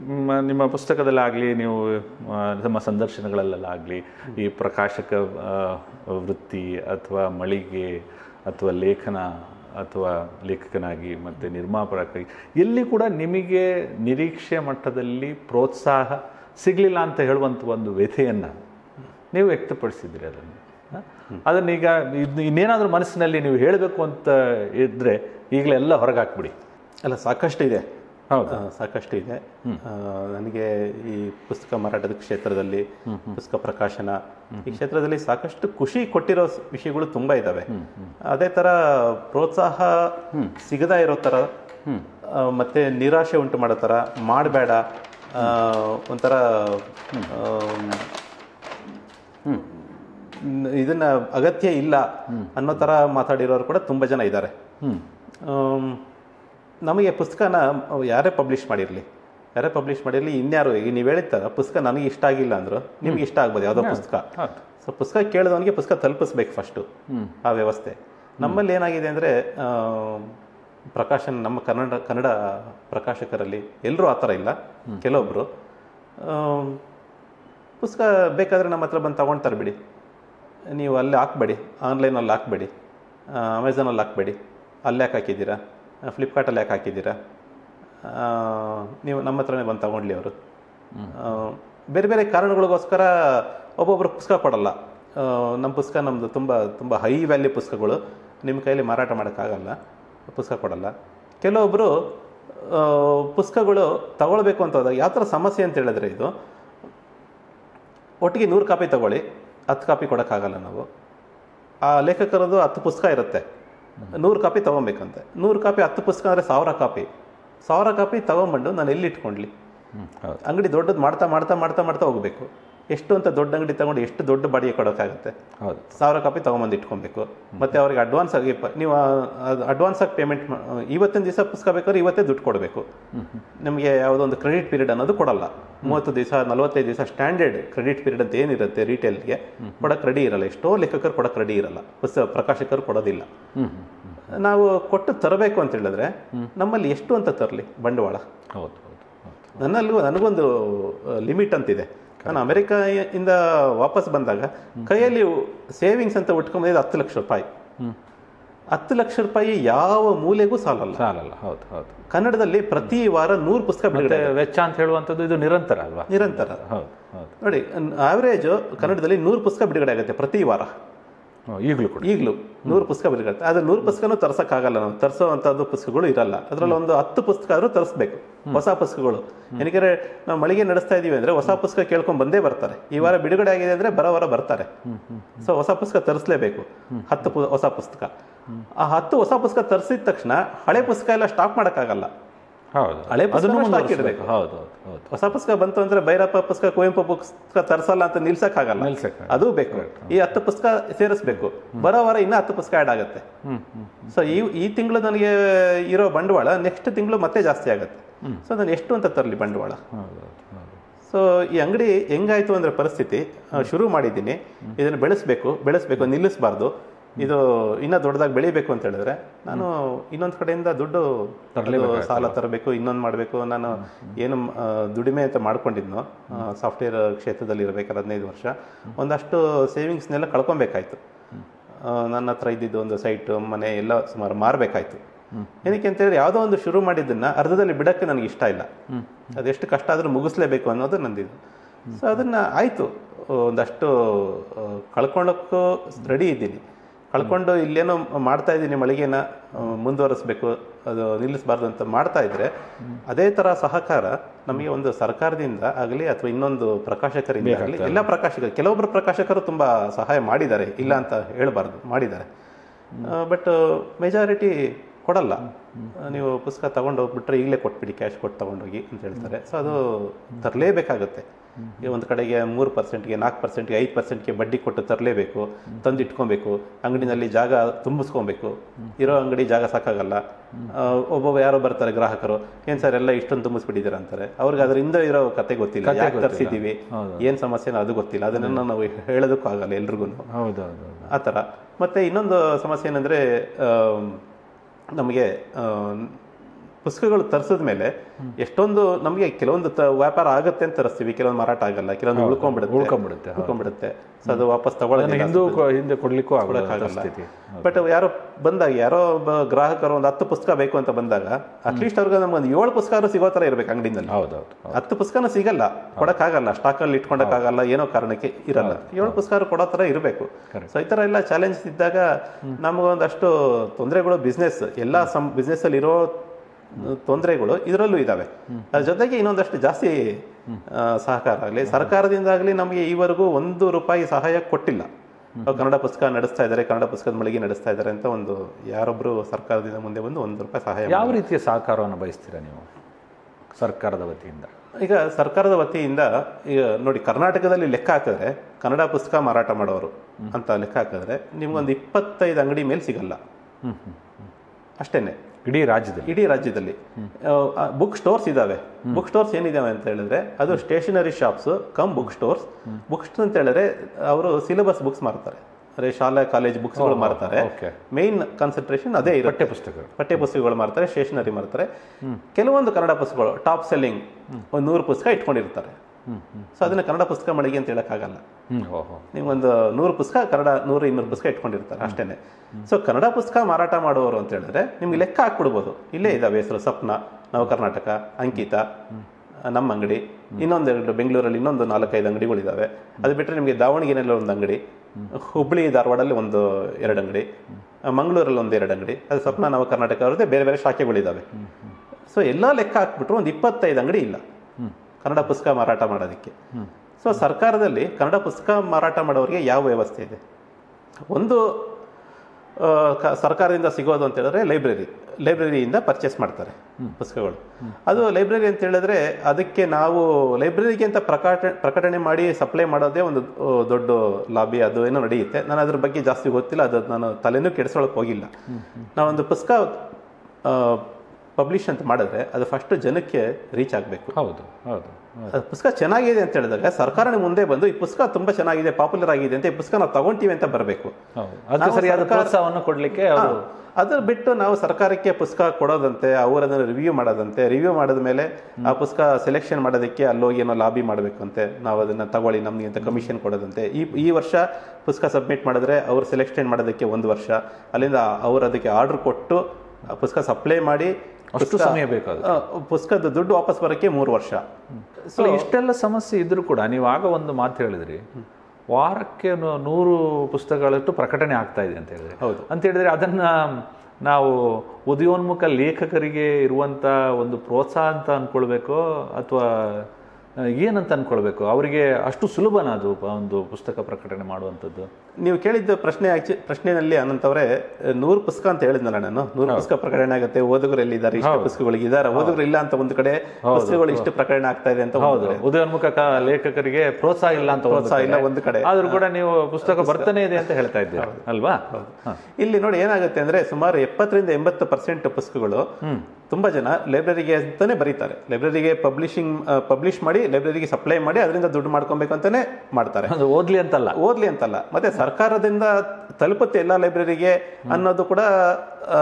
ಮ- ನಿಮ್ಮ ಪುಸ್ತಕದಲ್ಲಾಗಲಿ ನೀವು ಆ, ನಮ್ಮ ಸಂದರ್ಶನಗಳಲ್ಲಾಗಲಿ ಈ ಪ್ರಕಾಶಕ ಆ, ವೃತ್ತಿ ಅಥವಾ ಮಳಿಗೆ ಅಥವಾ ಲೇಖನ ಅಥವಾ ಲೇಖಕನಾಗಿ ಮತ್ತು ನಿರ್ಮಾಪಕರಾಗಿ ಎಲ್ಲಿ ಕೂಡ ನಿಮಗೆ ನಿರೀಕ್ಷೆ ಮಟ್ಟದಲ್ಲಿ ಪ್ರೋತ್ಸಾಹ ಸಿಗಲಿಲ್ಲ ಅಂತ ಹೇಳುವಂಥ ಒಂದು ವ್ಯಥೆಯನ್ನು ನೀವು ವ್ಯಕ್ತಪಡಿಸಿದ್ದೀರಿ ಅದನ್ನು ಹ? ಅದನ್ನ ಈಗ ಇದ್- ಇನ್ನೇನಾದ್ರೂ ಮನಸ್ಸಿನಲ್ಲಿ ನೀವು ಹೇಳಬೇಕು ಅಂತ ಇದ್ರೆ ಈಗಲೇ ಎಲ್ಲ ಹೊರಗೆ ಹಾಕ್ಬಿಡಿ ಅಲ್ಲ ಸಾಕಷ್ಟು ಇದೆ ಹೌದು. ಆ, ಸಾಕಷ್ಟು ಇದೆ ಆ, ನನಗೆ ಈ ಪುಸ್ತಕ ಮಾರಾಟದ ಕ್ಷೇತ್ರದಲ್ಲಿ ಪುಸ್ತಕ ಪ್ರಕಾಶನ ಈ ಕ್ಷೇತ್ರದಲ್ಲಿ ಸಾಕಷ್ಟು ಖುಷಿ ಕೊಟ್ಟಿರೋ ಸ್- ವಿಷಯಗಳು ತುಂಬಾ ಇದ್ದಾವೆ ಅದೇ ತರ ಪ್ರೋತ್ಸಾಹ ಸಿಗದ ಇರೋ ತರ ಆ, ಮತ್ತೆ ನಿರಾಶೆ ಉಂಟು ಮಾಡೋ ಥರ ಮಾಡಬೇಡ ಒಂಥರ ಆಮ್, ನ್- ಇದನ್ನ ಅಗತ್ಯ ಇಲ್ಲ ಅನ್ನೋ ಥರ ಮಾತಾಡಿರೋರು ಕೂಡ ತುಂಬ ಜನ ಇದ್ದಾರೆ ಆಮ್, ನಮಗೆ ಪುಸ್ತಕನ ಅವ್ ಯಾರೇ ಪಬ್ಲಿಷ್ ಮಾಡಿರಲಿ ಯಾರೇ ಪಬ್ಲಿಷ್ ಮಾಡಿರಲಿ ಇನ್ಯಾರು ಈಗ ನೀವು ಹೇಳಿರ್ತಾರ ಪುಸ್ತಕ ನನಗೆ ಇಷ್ಟ ಆಗಿಲ್ಲ ಅಂದ್ರು ನಿಮ್ಗೆ ಇಷ್ಟ ಆಗ್ಬೋದು ಯಾವುದೋ ಪುಸ್ತಕ ಸೊ ಪುಸ್ತಕ ಕೇಳಿದವನಿಗೆ ಪುಸ್ತಕ ತಲುಪಿಸ್ಬೇಕು ಫಸ್ಟು ಆ ವ್ಯವಸ್ಥೆ ನಮ್ಮಲ್ಲಿ ಏನಾಗಿದೆ ಅಂದರೆ ಪ್ರಕಾಶನ ನಮ್ಮ ಕನ್ನಡ ಕನ್ನಡ ಪ್ರಕಾಶಕರಲ್ಲಿ ಎಲ್ಲರೂ ಆ ಥರ ಇಲ್ಲ ಕೆಲವೊಬ್ಬರು ಪುಸ್ತಕ ಬೇಕಾದರೆ ನಮ್ಮ ಹತ್ರ ಬಂದು ತಗೊಂಡ್ತಾರೆ ಬಿಡಿ ನೀವು ಅಲ್ಲಿ ಹಾಕ್ಬೇಡಿ ಆನ್ಲೈನಲ್ಲಿ ಹಾಕ್ಬೇಡಿ ಅಮೆಝಾನಲ್ಲಿ ಹಾಕ್ಬೇಡಿ ಅಲ್ಲಿ ಯಾಕೆ ಹಾಕಿದ್ದೀರಾ ಫ್ಲಿಪ್ಕಾರ್ಟಲ್ಲಿ ಯಾಕೆ ಹಾಕಿದ್ದೀರಾ ಆ, ನೀವು ನಮ್ಮ ಹತ್ರನೇ ಬಂದು ತಗೊಂಡ್ಲಿ ಅವರು ಬೇರೆ ಬೇರೆ ಕಾರಣಗಳಿಗೋಸ್ಕರ ಒಬ್ಬೊಬ್ಬರು ಪುಸ್ತಕ ಕೊಡಲ್ಲ ಆ, ನಮ್ಮ ಪುಸ್ತಕ ನಮ್ಮದು ತುಂಬ ತುಂಬ ಹೈ ವ್ಯಾಲ್ಯೂ ಪುಸ್ತಕಗಳು ನಿಮ್ಮ ಕೈಯಲ್ಲಿ ಮಾರಾಟ ಮಾಡೋಕ್ಕಾಗಲ್ಲ ಪುಸ್ತಕ ಕೊಡಲ್ಲ ಕೆಲವೊಬ್ಬರು ಆ, ಪುಸ್ತಕಗಳು ತಗೊಳ್ಬೇಕು ಅಂತ ಹೋದಾಗ ಯಾವ ಥರ ಸಮಸ್ಯೆ ಅಂತ ಹೇಳಿದ್ರೆ ಇದು ಒಟ್ಟಿಗೆ ನೂರು ಕಾಪಿ ತಗೊಳ್ಳಿ ಹತ್ತು ಕಾಪಿ ಕೊಡೋಕ್ಕಾಗಲ್ಲ ನಾವು ಆ ಲೇಖಕರದು ಹತ್ತು ಪುಸ್ತಕ ಇರುತ್ತೆ ನೂರು ಕಾಪಿ ತೊಗೊಬೇಕಂತೆ ನೂರು ಕಾಪಿ ಹತ್ತು ಪುಸ್ತಕ ಅಂದರೆ ಸಾವಿರ ಕಾಪಿ ಸಾವಿರ ಕಾಪಿ ತೊಗೊಂಬಂಡು ನಾನು ಎಲ್ಲಿ ಇಟ್ಕೊಂಡ್ಲಿ ಹೌದು ಅಂಗಡಿ ದೊಡ್ಡದು ಮಾಡ್ತಾ ಮಾಡ್ತಾ ಮಾಡ್ತಾ ಮಾಡ್ತಾ ಹೋಗಬೇಕು ಎಷ್ಟು ಅಂತ ದೊಡ್ಡ ಅಂಗಡಿ ತಗೊಂಡು ಎಷ್ಟು ದೊಡ್ಡ ಬಾಡಿಗೆ ಕೊಡೋಕ್ಕಾಗುತ್ತೆ ಹೌದು ಸಾವಿರ ಕಾಪಿ ತೊಗೊಂಬಂದು ಇಟ್ಕೊಬೇಕು ಮತ್ತೆ ಅವ್ರಿಗೆ ಅಡ್ವಾನ್ಸ್ ಆಗಿ ಪ- ನೀವು ಅಡ್ವಾನ್ಸ್ ಆಗಿ ಪೇಮೆಂಟ್ ಇವತ್ತಿನ ದಿವಸ ಪುಸ್ತಕ ಬೇಕಾದ್ರೆ ಇವತ್ತೇ ದುಡ್ಡು ಕೊಡಬೇಕು ನಿಮಗೆ ಯಾವುದೋ ಒಂದು ಕ್ರೆಡಿಟ್ ಪೀರಿಯಡ್ ಅನ್ನೋದು ಕೊಡಲ್ಲ ಮೂವತ್ತು ದಿವಸ ನಲವತ್ತೈದು ದಿವಸ ಸ್ಟ್ಯಾಂಡರ್ಡ್ ಕ್ರೆಡಿಟ್ ಪೀರಿಯಡ್ ಅಂತ ಏನಿರುತ್ತೆ ರಿಟೇಲ್ಗೆ ಕೊಡಕ್ಕೆ ರೆಡಿ ಇರಲ್ಲ ಎಷ್ಟೋ ಲೇಖಕರು ಕೊಡಕ್ಕೆ ರೆಡಿ ಇರಲ್ಲ ಪುಸ್ತಕ ಪ್ರಕಾಶಕರು ಕೊಡೋದಿಲ್ಲ ನಾವು ಕೊಟ್ಟು ತರಬೇಕು ಅಂತ ಹೇಳಿದ್ರೆ ನಮ್ಮಲ್ಲಿ ಎಷ್ಟು ಅಂತ ತರಲಿ ಬಂಡವಾಳ ಹೌದು ಹೌದು ಹೌದು ನನ್ನಲ್ಲೂ ನನಗೊಂದು ಲಿಮಿಟ್ ಅಂತಿದೆ ನಾನು ಅಮೆರಿಕ ಇಂದ ವಾಪಸ್ ಬಂದಾಗ ಕೈಯಲ್ಲಿ ಸೇವಿಂಗ್ಸ್ ಅಂತ ಉಟ್ಕೊಂಬಂದಿದ್ದು ಹತ್ತು ಲಕ್ಷ ರೂಪಾಯಿ ಹತ್ತು ಲಕ್ಷ ರೂಪಾಯಿ ಯಾವ ಮೂಲೆಗೂ ಸಾಲಲ್ಲ ಸಾಲಲ್ಲ ಹೌದು ಹೌದು ಕನ್ನಡದಲ್ಲಿ ಪ್ರತಿ ವಾರ ನೂರು ಪುಸ್ತಕ ಬಿಡುಗಡೆ ಮತ್ತೆ ವೆಚ್ಚ ಅಂತ ಹೇಳುವಂಥದ್ದು ಇದು ನಿರಂತರ ಅಲ್ವಾ ನಿರಂತರ ಹೌದು ಹೌದು ನೋಡಿ ಆವರೇಜ್ ಕನ್ನಡದಲ್ಲಿ ನೂರು ಪುಸ್ತಕ ಬಿಡುಗಡೆ ಆಗುತ್ತೆ ಪ್ರತಿ ವಾರ ಹ್ಮ್, ಈಗಲೂ ಕೂಡ ಈಗಲೂ ನೂರು ಪುಸ್ತಕ ಬಿಡುಗಡೆ ಆಗುತ್ತೆ ಆದರೆ ನೂರು ಪುಸ್ತಕನೂ ತರ್ಸಕ್ಕಾಗಲ್ಲ ನಾವು ತರಿಸೋವಂಥದ್ದು ಪುಸ್ತಕಗಳು ಇರಲ್ಲ ಅದರಲ್ಲಿ ಒಂದು ಹತ್ತು ಪುಸ್ತಕ ಆದರೂ ತರಿಸ್ಬೇಕು ಹೊಸ ಪುಸ್ತಕಗಳು ಏನಕ್ಕೆ ನಾವು ಮಳಿಗೆ ನಡೆಸ್ತಾ ಇದೀವಿ ಅಂದ್ರೆ ಹೊಸ ಪುಸ್ತಕ ಕೇಳ್ಕೊಂಡು ಬಂದೇ ಬರ್ತಾರೆ ಈ ವಾರ ಬಿಡುಗಡೆ ಆಗಿದೆ ಅಂದ್ರೆ ಬರೋ ವಾರ ಬರ್ತಾರೆ ಸೊ ಹೊಸ ಪುಸ್ತಕ ತರಿಸ್ಲೇಬೇಕು ಹತ್ತು ಪು- ಹೊಸ ಪುಸ್ತಕ ಆ ಹತ್ತು ಹೊಸ ಪುಸ್ತಕ ತರಿಸಿದ ತಕ್ಷಣ ಹಳೆ ಪುಸ್ತಕ ಎಲ್ಲ ಸ್ಟಾಕ್ ಮಾಡೋಕ್ಕಾಗಲ್ಲ ಹೌದು ಹಳೆ ಪುಸ್ತಕ ಅದನ್ನು ಸ್ಟಾಕ್ ಮುಂದುವರಿಸ್ಬೇಕು. ಇಡಬೇಕು ಹೌದು ಹೌದು ಹೌದು ಹೊಸ ಪುಸ್ತಕ ಬಂತು ಅಂದ್ರೆ ಭೈರಪ್ಪ ಪುಸ್ತಕ ಕುವೆಂಪು ಪುಸ್ತಕ ತರ್ಸಲ್ಲ ಅಂತ ನಿಲ್ಸಕ್ಕಾಗಲ್ಲ ನಿಲ್ಸಕ್ಕಾಗಲ್ಲ. ಅದು ಬೇಕು ಈ ಹತ್ತು ಪುಸ್ತಕ ಸೇರಿಸ್ಬೇಕು ಬರೋ ವಾರ ಇನ್ನೂ ಹತ್ತು ಪುಸ್ತಕ ಆ್ಯಡ್ ಆಗುತ್ತೆ ಹ್ಮ್ ಹ್ಮ್ ಸೊ ಈ ಈ ತಿಂಗಳು ನನಗೆ ಇರೋ ಬಂಡವಾಳ ನೆಕ್ಸ್ಟ್ ತಿಂಗಳು ಮತ್ತೆ ಜಾಸ್ತಿ ಆಗುತ್ತೆ ಸೊ ನಾನು ಎಷ್ಟು ಅಂತ ತರಲಿ ಬಂಡವಾಳ ಹೌದು ಹೌದು ಹೌದು ಸೊ ಈ ಅಂಗಡಿ ಹೆಂಗಾಯ್ತು ಅಂದ್ರೆ ಪರಿಸ್ಥಿತಿ ಆ, ಶುರು ಮಾಡಿದ್ದೀನಿ ಇದನ್ನು ಬೆಳೆಸ್ಬೇಕು ಬೆಳೆಸ್ಬೇಕು ನಿಲ್ಲಿಸಬಾರ್ದು ಇದು ಇನ್ನೂ ದೊಡ್ಡದಾಗಿ ಬೆಳಿಬೇಕು ಅಂತ ಹೇಳಿದ್ರೆ ನಾನು ಇನ್ನೊಂದು ಕಡೆಯಿಂದ ದುಡ್ಡು ಅದು ಸಾಲ ತರಬೇಕು ಇನ್ನೊಂದು ಮಾಡಬೇಕು ನಾನು ಏನು ಆ, ದುಡಿಮೆ ಅಂತ ಮಾಡ್ಕೊಂಡಿದ್ನೋ ಸಾಫ್ಟ್ವೇರ್ ಕ್ಷೇತ್ರದಲ್ಲಿ ಇರಬೇಕಾದ್ರೆ ಹದಿನೈದು ವರ್ಷ ಒಂದಷ್ಟು ಸೇವಿಂಗ್ಸ್ನೆಲ್ಲ ಕಳ್ಕೊಬೇಕಾಯ್ತು ಆ, ನನ್ನ ಹತ್ರ ಇದ್ದಿದ್ದು ಒಂದು ಸೈಟ್ ಮನೆ ಎಲ್ಲ ಸುಮಾರು ಮಾರಬೇಕಾಯ್ತು ಏನಕ್ಕೆ ಅಂತ ಹೇಳಿದ್ರೆ ಯಾವುದೋ ಒಂದು ಶುರು ಮಾಡಿದ್ದನ್ನ ಅರ್ಧದಲ್ಲಿ ಬಿಡಕ್ಕೆ ನನಗೆ ಇಷ್ಟ ಇಲ್ಲ ಅದೆಷ್ಟು ಕಷ್ಟ ಆದರೂ ಮುಗಿಸ್ಲೇಬೇಕು ಅನ್ನೋದು ನಂದಿದು ಸೊ ಅದನ್ನ ಆಯ್ತು ಒಂದಷ್ಟು ಆ, ಕಳ್ಕೊಳ್ಳೋಕ್ಕೂ ರೆಡಿ ಇದ್ದೀನಿ ಕಳ್ಕೊಂಡು ಇಲ್ಲೇನೋ ಮಾಡ್ತಾ ಇದ್ದೀನಿ ಮಳಿಗೆನ ಆ, ಮುಂದುವರಿಸ್ಬೇಕು ಅದು ನಿಲ್ಲಿಸಬಾರ್ದು ಅಂತ ಮಾಡ್ತಾ ಇದ್ರೆ ಅದೇ ತರ ಸಹಕಾರ ನಮಗೆ ಒಂದು ಸರ್ಕಾರದಿಂದ ಆಗಲಿ ಅಥವಾ ಇನ್ನೊಂದು ಪ್ರಕಾಶಕರಿಂದ ಆಗಲಿ ಎಲ್ಲ ಪ್ರಕಾಶಕರು ಕೆಲವೊಬ್ಬರು ಪ್ರಕಾಶಕರು ತುಂಬಾ ಸಹಾಯ ಮಾಡಿದ್ದಾರೆ ಇಲ್ಲ ಅಂತ ಹೇಳಬಾರ್ದು ಮಾಡಿದ್ದಾರೆ ಬಟ್ ಮೆಜಾರಿಟಿ ಕೊಡಲ್ಲ ನೀವು ಪುಸ್ತಕ ತಗೊಂಡು ಹೋಗ್ಬಿಟ್ರೆ ಈಗಲೇ ಕೊಟ್ಬಿಡಿ ಕ್ಯಾಶ್ ಕೊಟ್ಟು ತಗೊಂಡೋಗಿ ಅಂತ ಹೇಳ್ತಾರೆ ಸೊ ಅದು ತರಲೇಬೇಕಾಗುತ್ತೆ ಈ ಒಂದು ಕಡೆಗೆ ಮೂರು ಪರ್ಸೆಂಟ್ಗೆ ನಾಲ್ಕು ಪರ್ಸೆಂಟ್ಗೆ ಐದು ಪರ್ಸೆಂಟ್ಗೆ ಬಡ್ಡಿ ಕೊಟ್ಟು ತರಲೇಬೇಕು ತಂದು ಇಟ್ಕೊಬೇಕು ಅಂಗಡಿನಲ್ಲಿ ಜಾಗ ತುಂಬಿಸ್ಕೊಬೇಕು ಇರೋ ಅಂಗಡಿ ಜಾಗ ಸಾಕಾಗಲ್ಲ ಆ, ಒಬ್ಬೊಬ್ಬ ಯಾರೋ ಬರ್ತಾರೆ ಗ್ರಾಹಕರು ಏನ್ ಸರ್ ಎಲ್ಲ ಇಷ್ಟೊಂದು ತುಂಬಿಸ್ಬಿಟ್ಟಿದ್ದೀರ ಅಂತಾರೆ ಅವ್ರಿಗೆ ಅದರಿಂದ ಇರೋ ಕತೆ ಗೊತ್ತಿಲ್ಲ ಯಾಕೆ ತರಿಸಿದ್ದೀವಿ ಏನ್ ಸಮಸ್ಯೆನೋ ಅದು ಗೊತ್ತಿಲ್ಲ ಅದನ್ನ ನಾವು ಹೇಳೋದಕ್ಕೂ ಆಗಲ್ಲ ಎಲ್ರಿಗೂ ಹೌದು ಹೌದು ಹೌದು ಆ ಥರ ಮತ್ತು ಇನ್ನೊಂದು ಸಮಸ್ಯೆ ಏನಂದರೆ ನಮಗೆ ಪುಸ್ತಕಗಳು ತರಿಸಿದ ಮೇಲೆ ಎಷ್ಟೊಂದು ನಮಗೆ ಕೆಲವೊಂದು ತ- ವ್ಯಾಪಾರ ಆಗುತ್ತೆ ಅಂತ ತರಿಸ್ತೀವಿ ಕೆಲವೊಂದು ಮಾರಾಟ ಆಗಲ್ಲ ಕೆಲವೊಂದು ಉಳ್ಕೊಂಡ್ಬಿಡುತ್ತೆ ಉಳ್ಕೊಂಡ್ಬಿಡುತ್ತೆ, ಉಳ್ಕೊಂಡ್ಬಿಡುತ್ತೆ ಸೊ ಅದು ವಾಪಸ್ ತಗೊಳ್ಳೋದಿಲ್ಲ ಹಿಂದೂ ಹಿಂದೆ ಕೊಡ್ಲಿಕ್ಕೂ ಆಗಲ್ಲ ಪರಿಸ್ಥಿತಿ ಬಟ್ ಯಾರೋ ಬಂದಾಗ ಯಾರೋ ಒಬ್ಬ ಗ್ರಾಹಕರು ಒಂದು ಹತ್ತು ಪುಸ್ತಕ ಬೇಕು ಅಂತ ಬಂದಾಗ ಅಟ್ಲೀಸ್ಟ್ ಅವ್ರಿಗೆ ನಮ್ಗೆ ಒಂದು ಏಳು ಪುಸ್ತಕ ಸಿಗೋ ಥರ ಇರ್ಬೇಕು ಅಂಗಡಿನಲ್ಲಿ ಹೌದೌದು ಹತ್ತು ಪುಸ್ತಕನೂ ಸಿಗಲ್ಲ ಕೊಡಕ್ಕಾಗಲ್ಲ ಸ್ಟಾಕಲ್ಲಿ ಇಟ್ಕೊಂಡಕ್ಕಾಗಲ್ಲ ಏನೋ ಕಾರಣಕ್ಕೆ ಇರಲ್ಲ ಏಳು ಪುಸ್ತಕ ಕೊಡೋ ಥರ ಇರಬೇಕು ಸೊ ಈ ಥರ ಎಲ್ಲ ಚಾಲೆಂಜ್ ಇದ್ದಾಗ ನಮಗೊಂದಷ್ಟು ತೊಂದರೆಗಳು ಬಿಸ್ನೆಸ್ ಎಲ್ಲ ಸಂ business ಅಲ್ಲಿ ಇರೋ ತೊಂದರೆಗಳು ಇದರಲ್ಲೂ ಇದ್ದಾವೆ ಅದ್ರ ಜೊತೆಗೆ ಇನ್ನೊಂದಷ್ಟು ಜಾಸ್ತಿ ಆ, ಸಹಕಾರ ಆಗಲಿ ಸರ್ಕಾರದಿಂದಾಗಲಿ ನಮಗೆ ಈವರೆಗೂ ಒಂದು ರೂಪಾಯಿ ಸಹಾಯ ಕೊಟ್ಟಿಲ್ಲ ಅವ್ರು ಕನ್ನಡ ಪುಸ್ತಕ ನಡೆಸ್ತಾ ಇದ್ದಾರೆ ಕನ್ನಡ ಪುಸ್ತಕದ ಮಳಿಗೆ ನಡೆಸ್ತಾ ಇದ್ದಾರೆ ಅಂತ ಒಂದು ಯಾರೊಬ್ರು ಸರ್ಕಾರದಿಂದ ಮುಂದೆ ಬಂದು ಒಂದು ರೂಪಾಯಿ ಸಹಾಯ ಯಾವ ರೀತಿಯ ಸಹಕಾರವನ್ನು ಬಯಸ್ತೀರಾ ನೀವು ಸರ್ಕಾರದ ವತಿಯಿಂದ ಈಗ ಸರ್ಕಾರದ ವತಿಯಿಂದ ಈಗ ನೋಡಿ ಕರ್ನಾಟಕದಲ್ಲಿ ಲೆಕ್ಕ ಹಾಕಿದ್ರೆ ಕನ್ನಡ ಪುಸ್ತಕ ಮಾರಾಟ ಮಾಡೋರು ಅಂತ ಲೆಕ್ಕ ಹಾಕಿದ್ರೆ ನಿಮ್ಗೊಂದು ಇಪ್ಪತ್ತೈದು ಅಂಗಡಿ ಮೇಲೆ ಸಿಗಲ್ಲ ಹ್ಮ್ ಹ್ಮ್ ಅಷ್ಟೇನೆ ಇಡೀ ರಾಜ್ಯದಲ್ಲಿ ಇಡೀ ರಾಜ್ಯದಲ್ಲಿ ಬುಕ್ ಸ್ಟೋರ್ಸ್ ಇದಾವೆ ಬುಕ್ ಸ್ಟೋರ್ಸ್ ಏನಿದಾವೆ ಅಂತ ಹೇಳಿದ್ರೆ ಅದು stationery shops cum book stores books ಅಂತ ಹೇಳಿದ್ರೆ ಅವರು ಸಿಲೆಬಸ್ ಬುಕ್ಸ್ ಮಾರ್ತಾರೆ ಅಂದ್ರೆ ಶಾಲಾ ಕಾಲೇಜ್ ಬುಕ್ಸ್ಗಳು ಮಾರ್ತಾರೆ ಓಕೆ ಮೇನ್ ಕಾನ್ಸಂಟ್ರೇಷನ್ ಅದೇ ಇರುತ್ತೆ ಪಠ್ಯ ಪುಸ್ತಕಗಳು ಪಠ್ಯ ಪುಸ್ತಕಗಳು ಮಾರ್ತಾರೆ ಸ್ಟೇಷನರಿ ಮಾರ್ತಾರೆ ಕೆಲವೊಂದು ಕನ್ನಡ ಪುಸ್ತಕಗಳು ಟಾಪ್ ಸೆಲ್ಲಿಂಗ್ ಒಂದು ನೂರು ಪುಸ್ತಕ ಇಟ್ಕೊಂಡಿರ್ತಾರೆ ಹ್ಮ್ ಹ್ಮ್ ಸೊ ಅದನ್ನ ಕನ್ನಡ ಪುಸ್ತಕ ಮಳಿಗೆ ಅಂತ ಹೇಳಕ್ಕಾಗಲ್ಲ ಹ್ಮ್ ಓಹೋ ನಿಮ್ಗೊಂದು ನೂರು ಪುಸ್ತಕ ಕನ್ನಡ ನೂರು ಇನ್ನೂರು ಪುಸ್ತಕ ಇಟ್ಕೊಂಡಿರ್ತಾರೆ ಅಷ್ಟೇನೆ ಸೊ ಕನ್ನಡ ಪುಸ್ತಕ ಮಾರಾಟ ಮಾಡುವವರು ಅಂತ ಹೇಳಿದ್ರೆ ನಿಮ್ಗೆ ಲೆಕ್ಕ ಹಾಕ್ಬಿಡ್ಬೋದು ಇಲ್ಲೇ ಇದಾವೆ ಹೆಸರು ಸಪ್ನ ನವ ಕರ್ನಾಟಕ ಅಂಕಿತ ನಮ್ಮ ಅಂಗಡಿ ಇನ್ನೊಂದೆರಡು ಬೆಂಗಳೂರಲ್ಲಿ ಇನ್ನೊಂದು ನಾಲ್ಕೈದು ಅಂಗಡಿಗಳಿದಾವೆ ಅದು ಬಿಟ್ಟರೆ ನಿಮಗೆ ದಾವಣಗೆರೆಯಲ್ಲಿ ಒಂದು ಅಂಗಡಿ ಹುಬ್ಬಳ್ಳಿ ಧಾರವಾಡಲ್ಲಿ ಒಂದು ಎರಡು ಅಂಗಡಿ ಮಂಗಳೂರಲ್ಲಿ ಒಂದು ಎರಡು ಅಂಗಡಿ ಅದು ಸ್ವಪ್ನ ನವ ಕರ್ನಾಟಕ ಅವ್ರದ್ದೇ ಬೇರೆ ಬೇರೆ ಶಾಖೆಗಳಿದಾವೆ ಸೊ ಎಲ್ಲ ಲೆಕ್ಕ ಹಾಕ್ಬಿಟ್ರು ಒಂದು ಇಪ್ಪತ್ತೈದು ಅಂಗಡಿ ಇಲ್ಲ ಕನ್ನಡ ಪುಸ್ತಕ ಮಾರಾಟ ಮಾಡೋದಕ್ಕೆ ಸೊ ಸರ್ಕಾರದಲ್ಲಿ ಕನ್ನಡ ಪುಸ್ತಕ ಮಾರಾಟ ಮಾಡೋರಿಗೆ ಯಾವ ವ್ಯವಸ್ಥೆ ಇದೆ ಒಂದು ಆ, ಕ- ಸರ್ಕಾರದಿಂದ ಸಿಗೋದು ಅಂತ ಹೇಳಿದ್ರೆ ಲೈಬ್ರರಿ ಲೈಬ್ರರಿಯಿಂದ ಪರ್ಚೇಸ್ ಮಾಡ್ತಾರೆ ಪುಸ್ತಕಗಳು ಅದು ಲೈಬ್ರರಿ ಅಂತ ಹೇಳಿದ್ರೆ ಅದಕ್ಕೆ ನಾವು ಲೈಬ್ರರಿಗೆ ಅಂತ ಪ್ರಕಟ ಪ್ರಕಟಣೆ ಮಾಡಿ ಸಪ್ಲೈ ಮಾಡೋದೇ ಒಂದು ಆ, ದೊಡ್ಡ ಲಾಬಿ ಅದು ಏನೋ ನಡೆಯುತ್ತೆ ನಾನು ಅದ್ರ ಬಗ್ಗೆ ಜಾಸ್ತಿ ಗೊತ್ತಿಲ್ಲ ಅದು ನಾನು ತಲೆನೂ ಕೆಡಿಸ್ಕೊಳಕ್ ಹೋಗಿಲ್ಲ ನಾವೊಂದು ಪುಸ್ತಕ ಪಬ್ಲಿಷ್ ಅಂತ ಮಾಡಿದ್ರೆ ಅದು ಫಸ್ಟ್ ಜನಕ್ಕೆ ರೀಚ್ ಆಗಬೇಕು ಹೌದು ಹೌದು ಅದು ಪುಸ್ತಕ ಚೆನ್ನಾಗಿದೆ ಅಂತ ಹೇಳಿದಾಗ ಸರ್ಕಾರನೇ ಮುಂದೆ ಬಂದು ಈ ಪುಸ್ತಕ ತುಂಬಾ ಚೆನ್ನಾಗಿದೆ ಪಾಪ್ಯುಲರ್ ಆಗಿದೆ ಅಂತ ಈ ಪುಸ್ತಕ ನಾವು ತಗೊಂತೀವಿ ಅಂತ ಬರಬೇಕು ಹೌದು ಅದಕ್ಕೆ ಸರಿಯಾದ ಪ್ರೋತ್ಸಾಹವನ್ನು ಕೊಡ್ಲಿಕ್ಕೆ ಅವರು ಅದು ಬಿಟ್ಟು ನಾವು ಸರ್ಕಾರಕ್ಕೆ ಪುಸ್ತಕ ಕೊಡೋದಂತೆ ಅವರು ಅದನ್ನು ರಿವ್ಯೂ ಮಾಡೋದಂತೆ ರಿವ್ಯೂ ಮಾಡಿದ ಮೇಲೆ ಆ ಪುಸ್ತಕ ಸೆಲೆಕ್ಷನ್ ಮಾಡೋದಕ್ಕೆ ಅಲ್ಲೋಗಿ ಏನೋ ಲಾಬಿ ಮಾಡಬೇಕು ಅಂತೆ ನಾವು ಅದನ್ನ ತಗೊಳ್ಳಿ ನಮ್ಗೆ ಅಂತ ಕಮಿಷನ್ ಕೊಡೋದಂತೆ ಈ ಈ ವರ್ಷ ಪುಸ್ತಕ ಸಬ್ಮಿಟ್ ಮಾಡಿದ್ರೆ ಅವ್ರು ಸೆಲೆಕ್ಷನ್ ಮಾಡೋದಕ್ಕೆ ಒಂದು ವರ್ಷ ಅಲ್ಲಿಂದ ಅವ್ರು ಅದಕ್ಕೆ ಆರ್ಡರ್ ಕೊಟ್ಟು ಆ ಪುಸ್ತಕ ಸಪ್ಲೈ ಮಾಡಿ ಅಷ್ಟು ಸಮಯ ಬೇಕಾಗುತ್ತೆ ಆ, ಪುಸ್ತಕದ ದುಡ್ಡು ವಾಪಸ್ ಬರೋಕ್ಕೆ ಮೂರು ವರ್ಷ ಸೊ ಇಷ್ಟೆಲ್ಲ ಸಮಸ್ಯೆ ಇದ್ರೂ ಕೂಡ ನೀವು ಆಗ ಒಂದು ಮಾತು ಹೇಳಿದ್ರಿ ವಾರಕ್ಕೆ ನೂ- ನೂರು ಪುಸ್ತಕಗಳಷ್ಟು ಪ್ರಕಟಣೆ ಆಗ್ತಾ ಇದೆ ಅಂತ ಹೇಳಿದ್ರೆ ಹೌದು. ಅಂತ ಹೇಳಿದ್ರೆ ಅದನ್ನ ನಾವು ಉದಯೋನ್ಮುಖ ಲೇಖಕರಿಗೆ ಇರುವಂತ ಒಂದು ಪ್ರೋತ್ಸಾಹ ಅಂತ ಅನ್ಕೊಳ್ಬೇಕೋ ಅಥವಾ ಏನಂತ ಅನ್ಕೊಳ್ಬೇಕು ಅವರಿಗೆ ಅಷ್ಟು ಸುಲಭನ ಅದು ಪ- ಒಂದು ಪುಸ್ತಕ ಪ್ರಕಟಣೆ ಮಾಡುವಂಥದ್ದು ನೀವು ಕೇಳಿದ್ದ ಪ್ರಶ್ನೆ ಆಕ್ಚು ಪ್ರಶ್ನೆಯಲ್ಲಿ ಅನಂತವ್ರೆ ನೂರು ಪುಸ್ತಕ ಅಂತ ಹೇಳಿದ್ನಲ್ಲ ನಾನು ನೂರು ಪುಸ್ತಕ ಪ್ರಕಟಣೆ ಆಗುತ್ತೆ ಓದುಗರು ಎಲ್ಲಿದ್ದಾರೆ ಇಷ್ಟು ಪುಸ್ತಕಗಳಿಗೆ ಇದ್ದಾರೆ ಓದುಗರು ಇಲ್ಲ ಅಂತ ಒಂದು ಕಡೆ ಪುಸ್ತಕಗಳು ಇಷ್ಟು ಪ್ರಕಟಣೆ ಆಗ್ತಾ ಇದೆ ಅಂತ ಒಂದು ಹೌದು ಉದಯೋನ್ಮುಖ ಕ- ಲೇಖಕರಿಗೆ ಪ್ರೋತ್ಸಾಹ ಇಲ್ಲ ಅಂತ ಒಂದು ಪ್ರೋತ್ಸಾಹ ಇಲ್ಲ ಒಂದು ಕಡೆ ಆದ್ರೂ ಕೂಡ ನೀವು ಪುಸ್ತಕ ಬರ್ತಾನೆ ಇದೆ ಅಂತ ಹೇಳ್ತಾ ಇದ್ದೀರಾ ಅಲ್ವಾ ಹ. ಇಲ್ಲಿ ನೋಡಿ ಏನಾಗುತ್ತೆ ಅಂದ್ರೆ ಸುಮಾರು ಎಪ್ಪತ್ತರಿಂದ ಎಂಬತ್ತು ಪರ್ಸೆಂಟ್ ಪುಸ್ತಕಗಳು ತುಂಬಾ ಜನ ಲೈಬ್ರರಿಗೆ ಅಂತಾನೆ ಬರೀತಾರೆ ಲೈಬ್ರರಿಗೆ ಪಬ್ಲಿಷಿಂಗ್ ಪಬ್ಲಿಷ್ ಮಾಡಿ ಲೈಬ್ರರಿಗೆ ಸಪ್ಲೈ ಮಾಡಿ ಅದರಿಂದ ದುಡ್ಡು ಮಾಡ್ಕೊಬೇಕು ಅಂತಾನೆ ಮಾಡ್ತಾರೆ ಅದು ಓದ್ಲಿ ಅಂತಲ್ಲ ಓದ್ಲಿ ಅಂತಲ್ಲ ಮತ್ತೆ ಸರ್ಕಾರದಿಂದ ತಲುಪುತ್ತೆ ಎಲ್ಲ ಲೈಬ್ರರಿಗೆ ಅನ್ನೋದು ಕೂಡ ಆ,